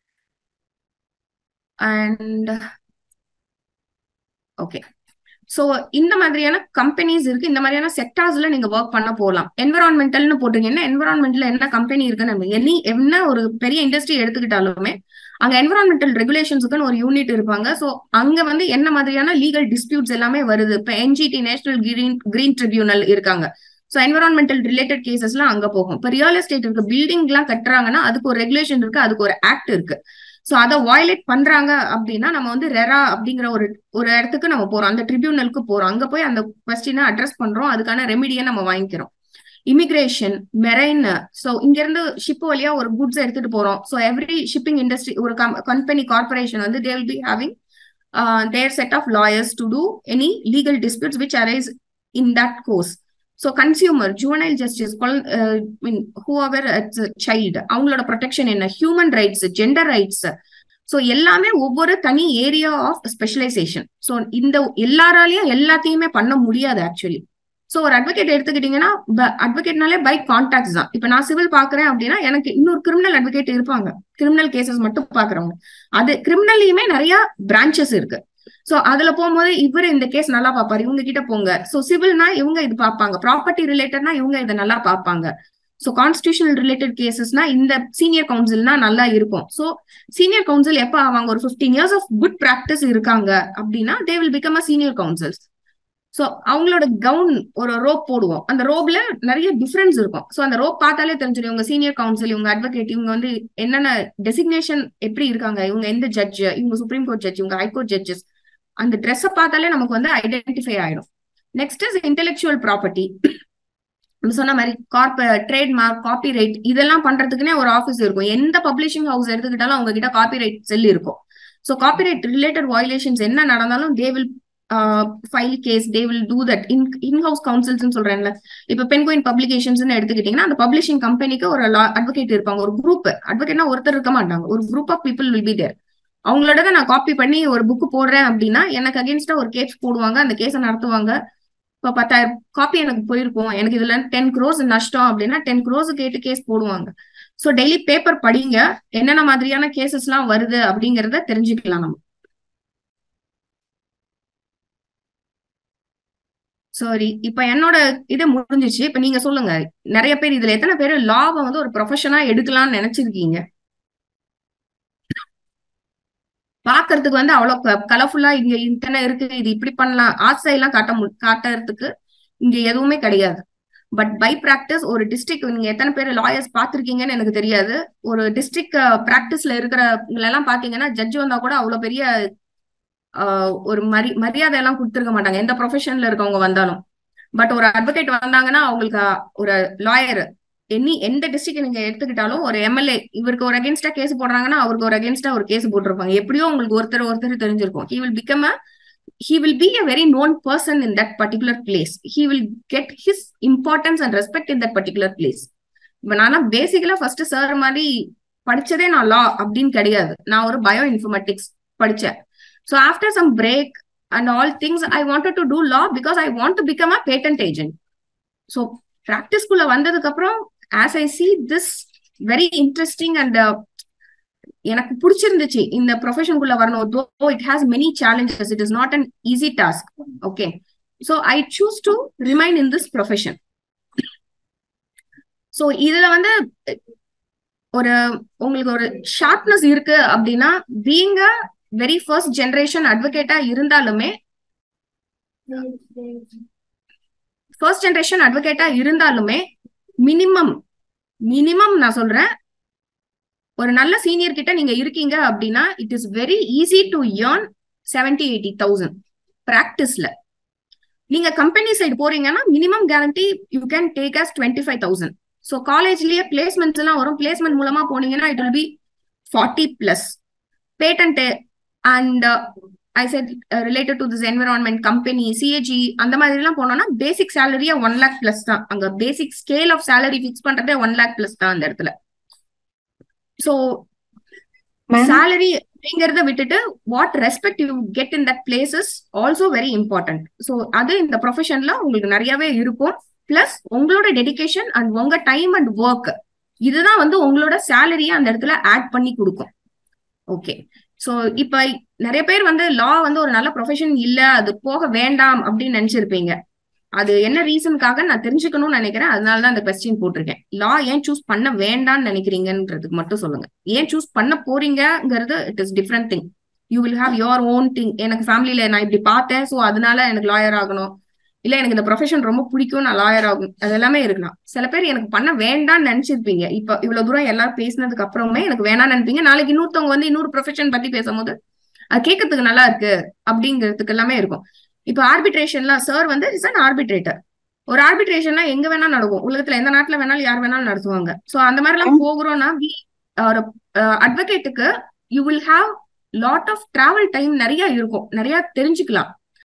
B: அண்ட் ஓகே ஸோ இந்த மாதிரியான கம்பெனிஸ் இருக்கு இந்த மாதிரியான செக்டார்ஸ்ல நீங்க ஒர்க் பண்ண போகலாம் என்வரான்மெண்டல்னு போட்டீங்கன்னா என்வரான்மெண்ட்ல என்ன கம்பெனி இருக்குன்னு எனி என்ன ஒரு பெரிய இண்டஸ்ட்ரி எடுத்துக்கிட்டாலுமே அங்க என்வரான்மெண்டல் ரெகுலேஷன்ஸுக்குன்னு ஒரு யூனிட் இருப்பாங்க ஸோ அங்க வந்து என்ன மாதிரியான லீகல் டிஸ்பியூட்ஸ் எல்லாமே வருது இப்போ NGT national green green tribunal இருக்காங்க ஸோ என்வரான்மெண்டல் ரிலேட்டட் கேசஸ்லாம் அங்க போகும் இப்போ ரியல் எஸ்டேட் இருக்கு பில்டிங் எல்லாம் கட்டுறாங்கன்னா அதுக்கு ஒரு ரெகுலேஷன் இருக்கு அதுக்கு ஒரு ஆக்ட் இருக்கு ஸோ அதை வயலேட் பண்றாங்க அப்படின்னா நம்ம வந்து ரெரா அப்படிங்கிற ஒரு ஒரு இடத்துக்கு நம்ம போறோம் அந்த ட்ரிபியூனலுக்கு போறோம் அங்க போய் அந்த கொஸ்டினை அட்ரஸ் பண்றோம் அதுக்கான ரெமிடியை நம்ம வாங்கிக்கிறோம் இமிகிரேஷன் மெரைன் ஸோ இங்க இருந்து ஷிப் வழியா ஒரு குட்ஸ் எடுத்துட்டு போறோம் ஸோ எவ்ரி ஷிப்பிங் இண்டஸ்ட்ரி ஒரு கம்பெனி கார்பரேஷன் வந்து they will be having their set of lawyers to do any legal disputes which arise in that course so consumer juvenile justice mean whoever child அவங்களோட protection என்ன human rights gender rights so எல்லாமே ஒவ்வொரு தனி area of specialisation so இந்த எல்லாராலையும் எல்லாத்தையுமே பண்ண முடியாது ஆக்சுவலி ஸோ ஒரு அட்வொகேட் எடுத்துக்கிட்டீங்கன்னா அட்வொகேட்னாலே பை கான்டாக்ட்ஸ் தான் இப்போ நான் சிவில் பாக்குறேன் அப்படின்னா எனக்கு இன்னொரு கிரிமினல் அட்வொகேட் இருப்பாங்க கிரிமினல் கேசஸ் மட்டும் பாக்குறவங்க அது கிரிமினல்லையுமே நிறைய பிரான்ச்சஸ் இருக்கு சோ அதுல போகும்போது இவரு இந்த கேஸ் நல்லா பாப்பாரு இவங்க கிட்ட போங்க சோ சிவில்னா இவங்க இது பார்ப்பாங்க ப்ராப்பர்ட்டி ரிலேட்டட்னா இவங்க இதை நல்லா பார்ப்பாங்க ஸோ கான்ஸ்டியூஷனல் ரிலேட்டட் கேசஸ்னா இந்த சீனியர் கவுன்சில்னா நல்லா இருக்கும் ஸோ சீனியர் கவுன்சில் எப்போ ஆவாங்க ஒரு fifteen years of good practice இருக்காங்க அப்படின்னா they will become a senior counsels so அவங்களோட கவுன் ஒரு ரோப் போடுவோம் அந்த ரோப்ல நிறைய டிஃபரன்ஸ் இருக்கும் ஸோ அந்த ரோப் பார்த்தாலே தெரிஞ்சிடும் இவங்க சீனியர் கவுன்சில் இவங்க அட்வொகேட் இவங்க வந்து என்னென்ன டெசிக்னேஷன் எப்படி இருக்காங்க இவங்க எந்த ஜட்ஜ் இவங்க சுப்ரீம் கோர்ட் ஜட்ஜ் இவங்க ஹைகோர்ட் ஜட்ஜஸ் அந்த ட்ரெஸ்ஸை பார்த்தாலே நமக்கு வந்து ஐடென்டிஃபை ஆயிடும் நெக்ஸ்ட் இஸ் இன்டெலெக்சுவல் ப்ராப்பர்ட்டி சொன்ன மாதிரி கார்ப ட்ரேட்மார்க் காப்பி ரைட் இதெல்லாம் பண்றதுக்குனே ஒரு ஆஃபீஸ் இருக்கும் எந்த பப்ளிஷிங் ஹவுஸ் எடுத்துக்கிட்டாலும் அவங்க கிட்ட காப்பி ரைட் செல் இருக்கும் so copy right related violations என்ன நடந்தாலும் they will file case they will do that in in house counsels சொல்றேன்ல இப்ப பென்கோயின் பப்ளிகேஷன்ஸ் எடுத்துக்கிட்டீங்கன்னா அந்த பப்ளிஷிங் கம்பெனிக்கு ஒரு அட்வொகேட் இருப்பாங்க ஒரு குரூப் அட்வொகேட்னா ஒருத்தர் இருக்க மாட்டாங்க ஒரு group of people will be there அவங்களோட நான் காப்பி பண்ணி ஒரு புக் போடுறேன் அப்படின்னா எனக்கு அகேன்ஸ்டா ஒரு கேஸ் போடுவாங்க அந்த கேஸை நடத்துவாங்க இப்போ பத்தாயிரம் காப்பி எனக்கு போயிருக்கும் எனக்கு இதுல டென் க்ரோஸ் நஷ்டம் அப்படின்னா டென் க்ரோஸ் கேட்டு கேஸ் போடுவாங்க ஸோ டெய்லி பேப்பர் படிங்க என்னென்ன மாதிரியான கேசஸ் எல்லாம் வருது அப்படிங்கறத தெரிஞ்சுக்கலாம் நம்ம சாரி இப்ப என்னோட இது முடிஞ்சிச்சு இப்ப நீங்க சொல்லுங்க நிறைய பேர் இதுல எத்தனை பேர் லாவை வந்து ஒரு ப்ரொஃபஷனா எடுக்கலாம்னு நினைச்சிருக்கீங்க பாக்குறதுக்கு வந்து அவ்வளவு கலர்ஃபுல்லா இங்க இத்தனை இருக்கு இது இப்படி பண்ணலாம் ஆசையெல்லாம் காட்ட மு காட்டுறதுக்கு இங்க எதுவுமே கிடையாது பட் பை ப்ராக்டிஸ் ஒரு டிஸ்ட்ரிக்ட் நீங்க எத்தனை பேர் லாயர்ஸ் பாத்திருக்கீங்கன்னு எனக்கு தெரியாது ஒரு டிஸ்ட்ரிக்ட் ப்ராக்டிஸ்ல இருக்கிறவங்க எல்லாம் பாத்தீங்கன்னா ஜட்ஜ் வந்தா கூட அவ்வளவு பெரிய ஒரு மரி மரியாதை எல்லாம் கொடுத்துருக்க மாட்டாங்க எந்த ப்ரொஃபஷன்ல இருக்கவங்க வந்தாலும் பட் ஒரு அட்வொகேட் வந்தாங்கன்னா அவங்களுக்கு ஒரு லாயர் எனி எந்த டிஸ்ட்ரிக்ட் நீங்க எடுத்துக்கிட்டாலும் ஒரு எம்எல்ஏ இவருக்கு ஒரு அகேன்ஸ்டா கேஸ் போடுறாங்கன்னா அவருக்கு ஒரு அகேன்ஸ்டா ஒரு கேஸ் போட்டிருப்பாங்க எப்படியோ உங்களுக்கு ஒருத்தர் ஒருத்தர் தெரிஞ்சிருக்கும் he will become a he will be a very known person in that particular place he will get his importance and respect in that particular place இப்ப நானா பேசிக்கலா ஃபர்ஸ்ட் சார் மாதிரி படிச்சதே நான் லா அப்படின்னு கிடையாது நான் ஒரு பயோ இன்ஃபர்மேட்டிக்ஸ் படிச்சேன் so after some break and all things I wanted to do law because I want to become a patent agent so ப்ராக்டிஸ்குள்ள வந்ததுக்கு அப்புறம் as I see this very interesting and எனக்கு பிடிச்சிருந்துச்சு இந்த ப்ரொஃபஷனுக்குள்ள வரணும் though it has many challenges it is not an easy task okay so I choose to remain in this profession so இதுல வந்து ஒரு உங்களுக்கு ஒரு ஷார்ப்னஸ் இருக்கு அப்படின்னா being a very first generation அட்வொகேட்டா இருந்தாலுமே ஃபர்ஸ்ட் ஜென்ரேஷன் அட்வொகேட்டா இருந்தாலுமே மினிமம் மினிமம் நான் சொல்றேன் ஒரு நல்ல சீனியர் கிட்ட நீங்க இருக்கீங்க அப்படின்னா it is very easy to earn seventy eighty thousand பிராக்டிஸ்ல நீங்க கம்பெனி சைடு போறீங்கன்னா minimum guarantee you can take as twenty five thousand so காலேஜ்லயே பிளேஸ்மெண்ட்ஸ் எல்லாம் வரும் பிளேஸ்மெண்ட் மூலமா போனீங்கன்னா it will be forty plus patent and I set related to this environment company CAG அந்த மாதிரி எல்லாம் போனோம்னா பேசிக் சேலரியா ஒன் லேக் பிளஸ் தான் அங்க basic scale of salary fix பண்றதே ஒன் லேக் பிளஸ் தான் அந்த இடத்துல ஸோ சேலரி அப்படிங்கறத விட்டுட்டு what respect you get in that place is also very important so அது இந்த ப்ரொஃபஷன்ல உங்களுக்கு நிறையவே இருக்கும் பிளஸ் உங்களோட டெடிக்கேஷன் அண்ட் உங்க டைம் அண்ட் ஒர்க் இதுதான் வந்து உங்களோட சேலரியை அந்த இடத்துல ஆட் பண்ணி கொடுக்கும் ஓகே சோ இப்ப நிறைய பேர் வந்து லா வந்து ஒரு நல்ல ப்ரொஃபஷன் இல்ல அது போக வேண்டாம் அப்படின்னு நினைச்சிருப்பீங்க அது என்ன ரீசனுக்காக நான் தெரிஞ்சுக்கணும்னு நினைக்கிறேன் அதனால தான் அந்த கொஸ்டின் போட்டிருக்கேன் லா ஏன் சூஸ் பண்ண வேண்டாம்னு நினைக்கிறீங்கன்றதுக்கு மட்டும் சொல்லுங்க ஏன் சூஸ் பண்ண போறீங்கிறது it is different thing you will have your own thing எனக்கு ஃபேமிலியில நான் இப்படி பார்த்தேன் ஸோ அதனால எனக்கு லாயர் ஆகணும் இல்ல எனக்கு இந்த ப்ரொஃபஷன் ரொம்ப பிடிக்கும் நான் லாயர் ஆகும் அது எல்லாமே இருக்கலாம் சில பேர் எனக்கு பண்ண வேண்டாம்னு நினைச்சிருப்பீங்க இப்ப இவ்வளவு தூரம் எல்லாரும் பேசினதுக்கு அப்புறமே எனக்கு வேணாம்னு நினைப்பீங்க நாளைக்கு இன்னொருத்தவங்க வந்து இன்னொரு ப்ரொஃபஷன் பத்தி பேசும்போது அது கேட்கறதுக்கு நல்லா இருக்கு அப்படிங்கிறதுக்கு எல்லாமே இருக்கும் இப்ப ஆர்பிட்ரேஷன்லாம் சார் வந்து இஸ் அன் ஆர்பிட்ரேட்டர் ஒரு ஆர்பிட்ரேஷன்னா எங்க வேணாலும் நடக்கும் உலகத்துல எந்த நாட்டுல வேணாலும் யார் வேணாலும் நடத்துவாங்க சோ அந்த மாதிரி எல்லாம் போகிறோம்னா வி ஒரு அட்வொகேட்டுக்கு you will have lot of travel time நிறைய இருக்கும் நிறைய தெரிஞ்சுக்கலாம்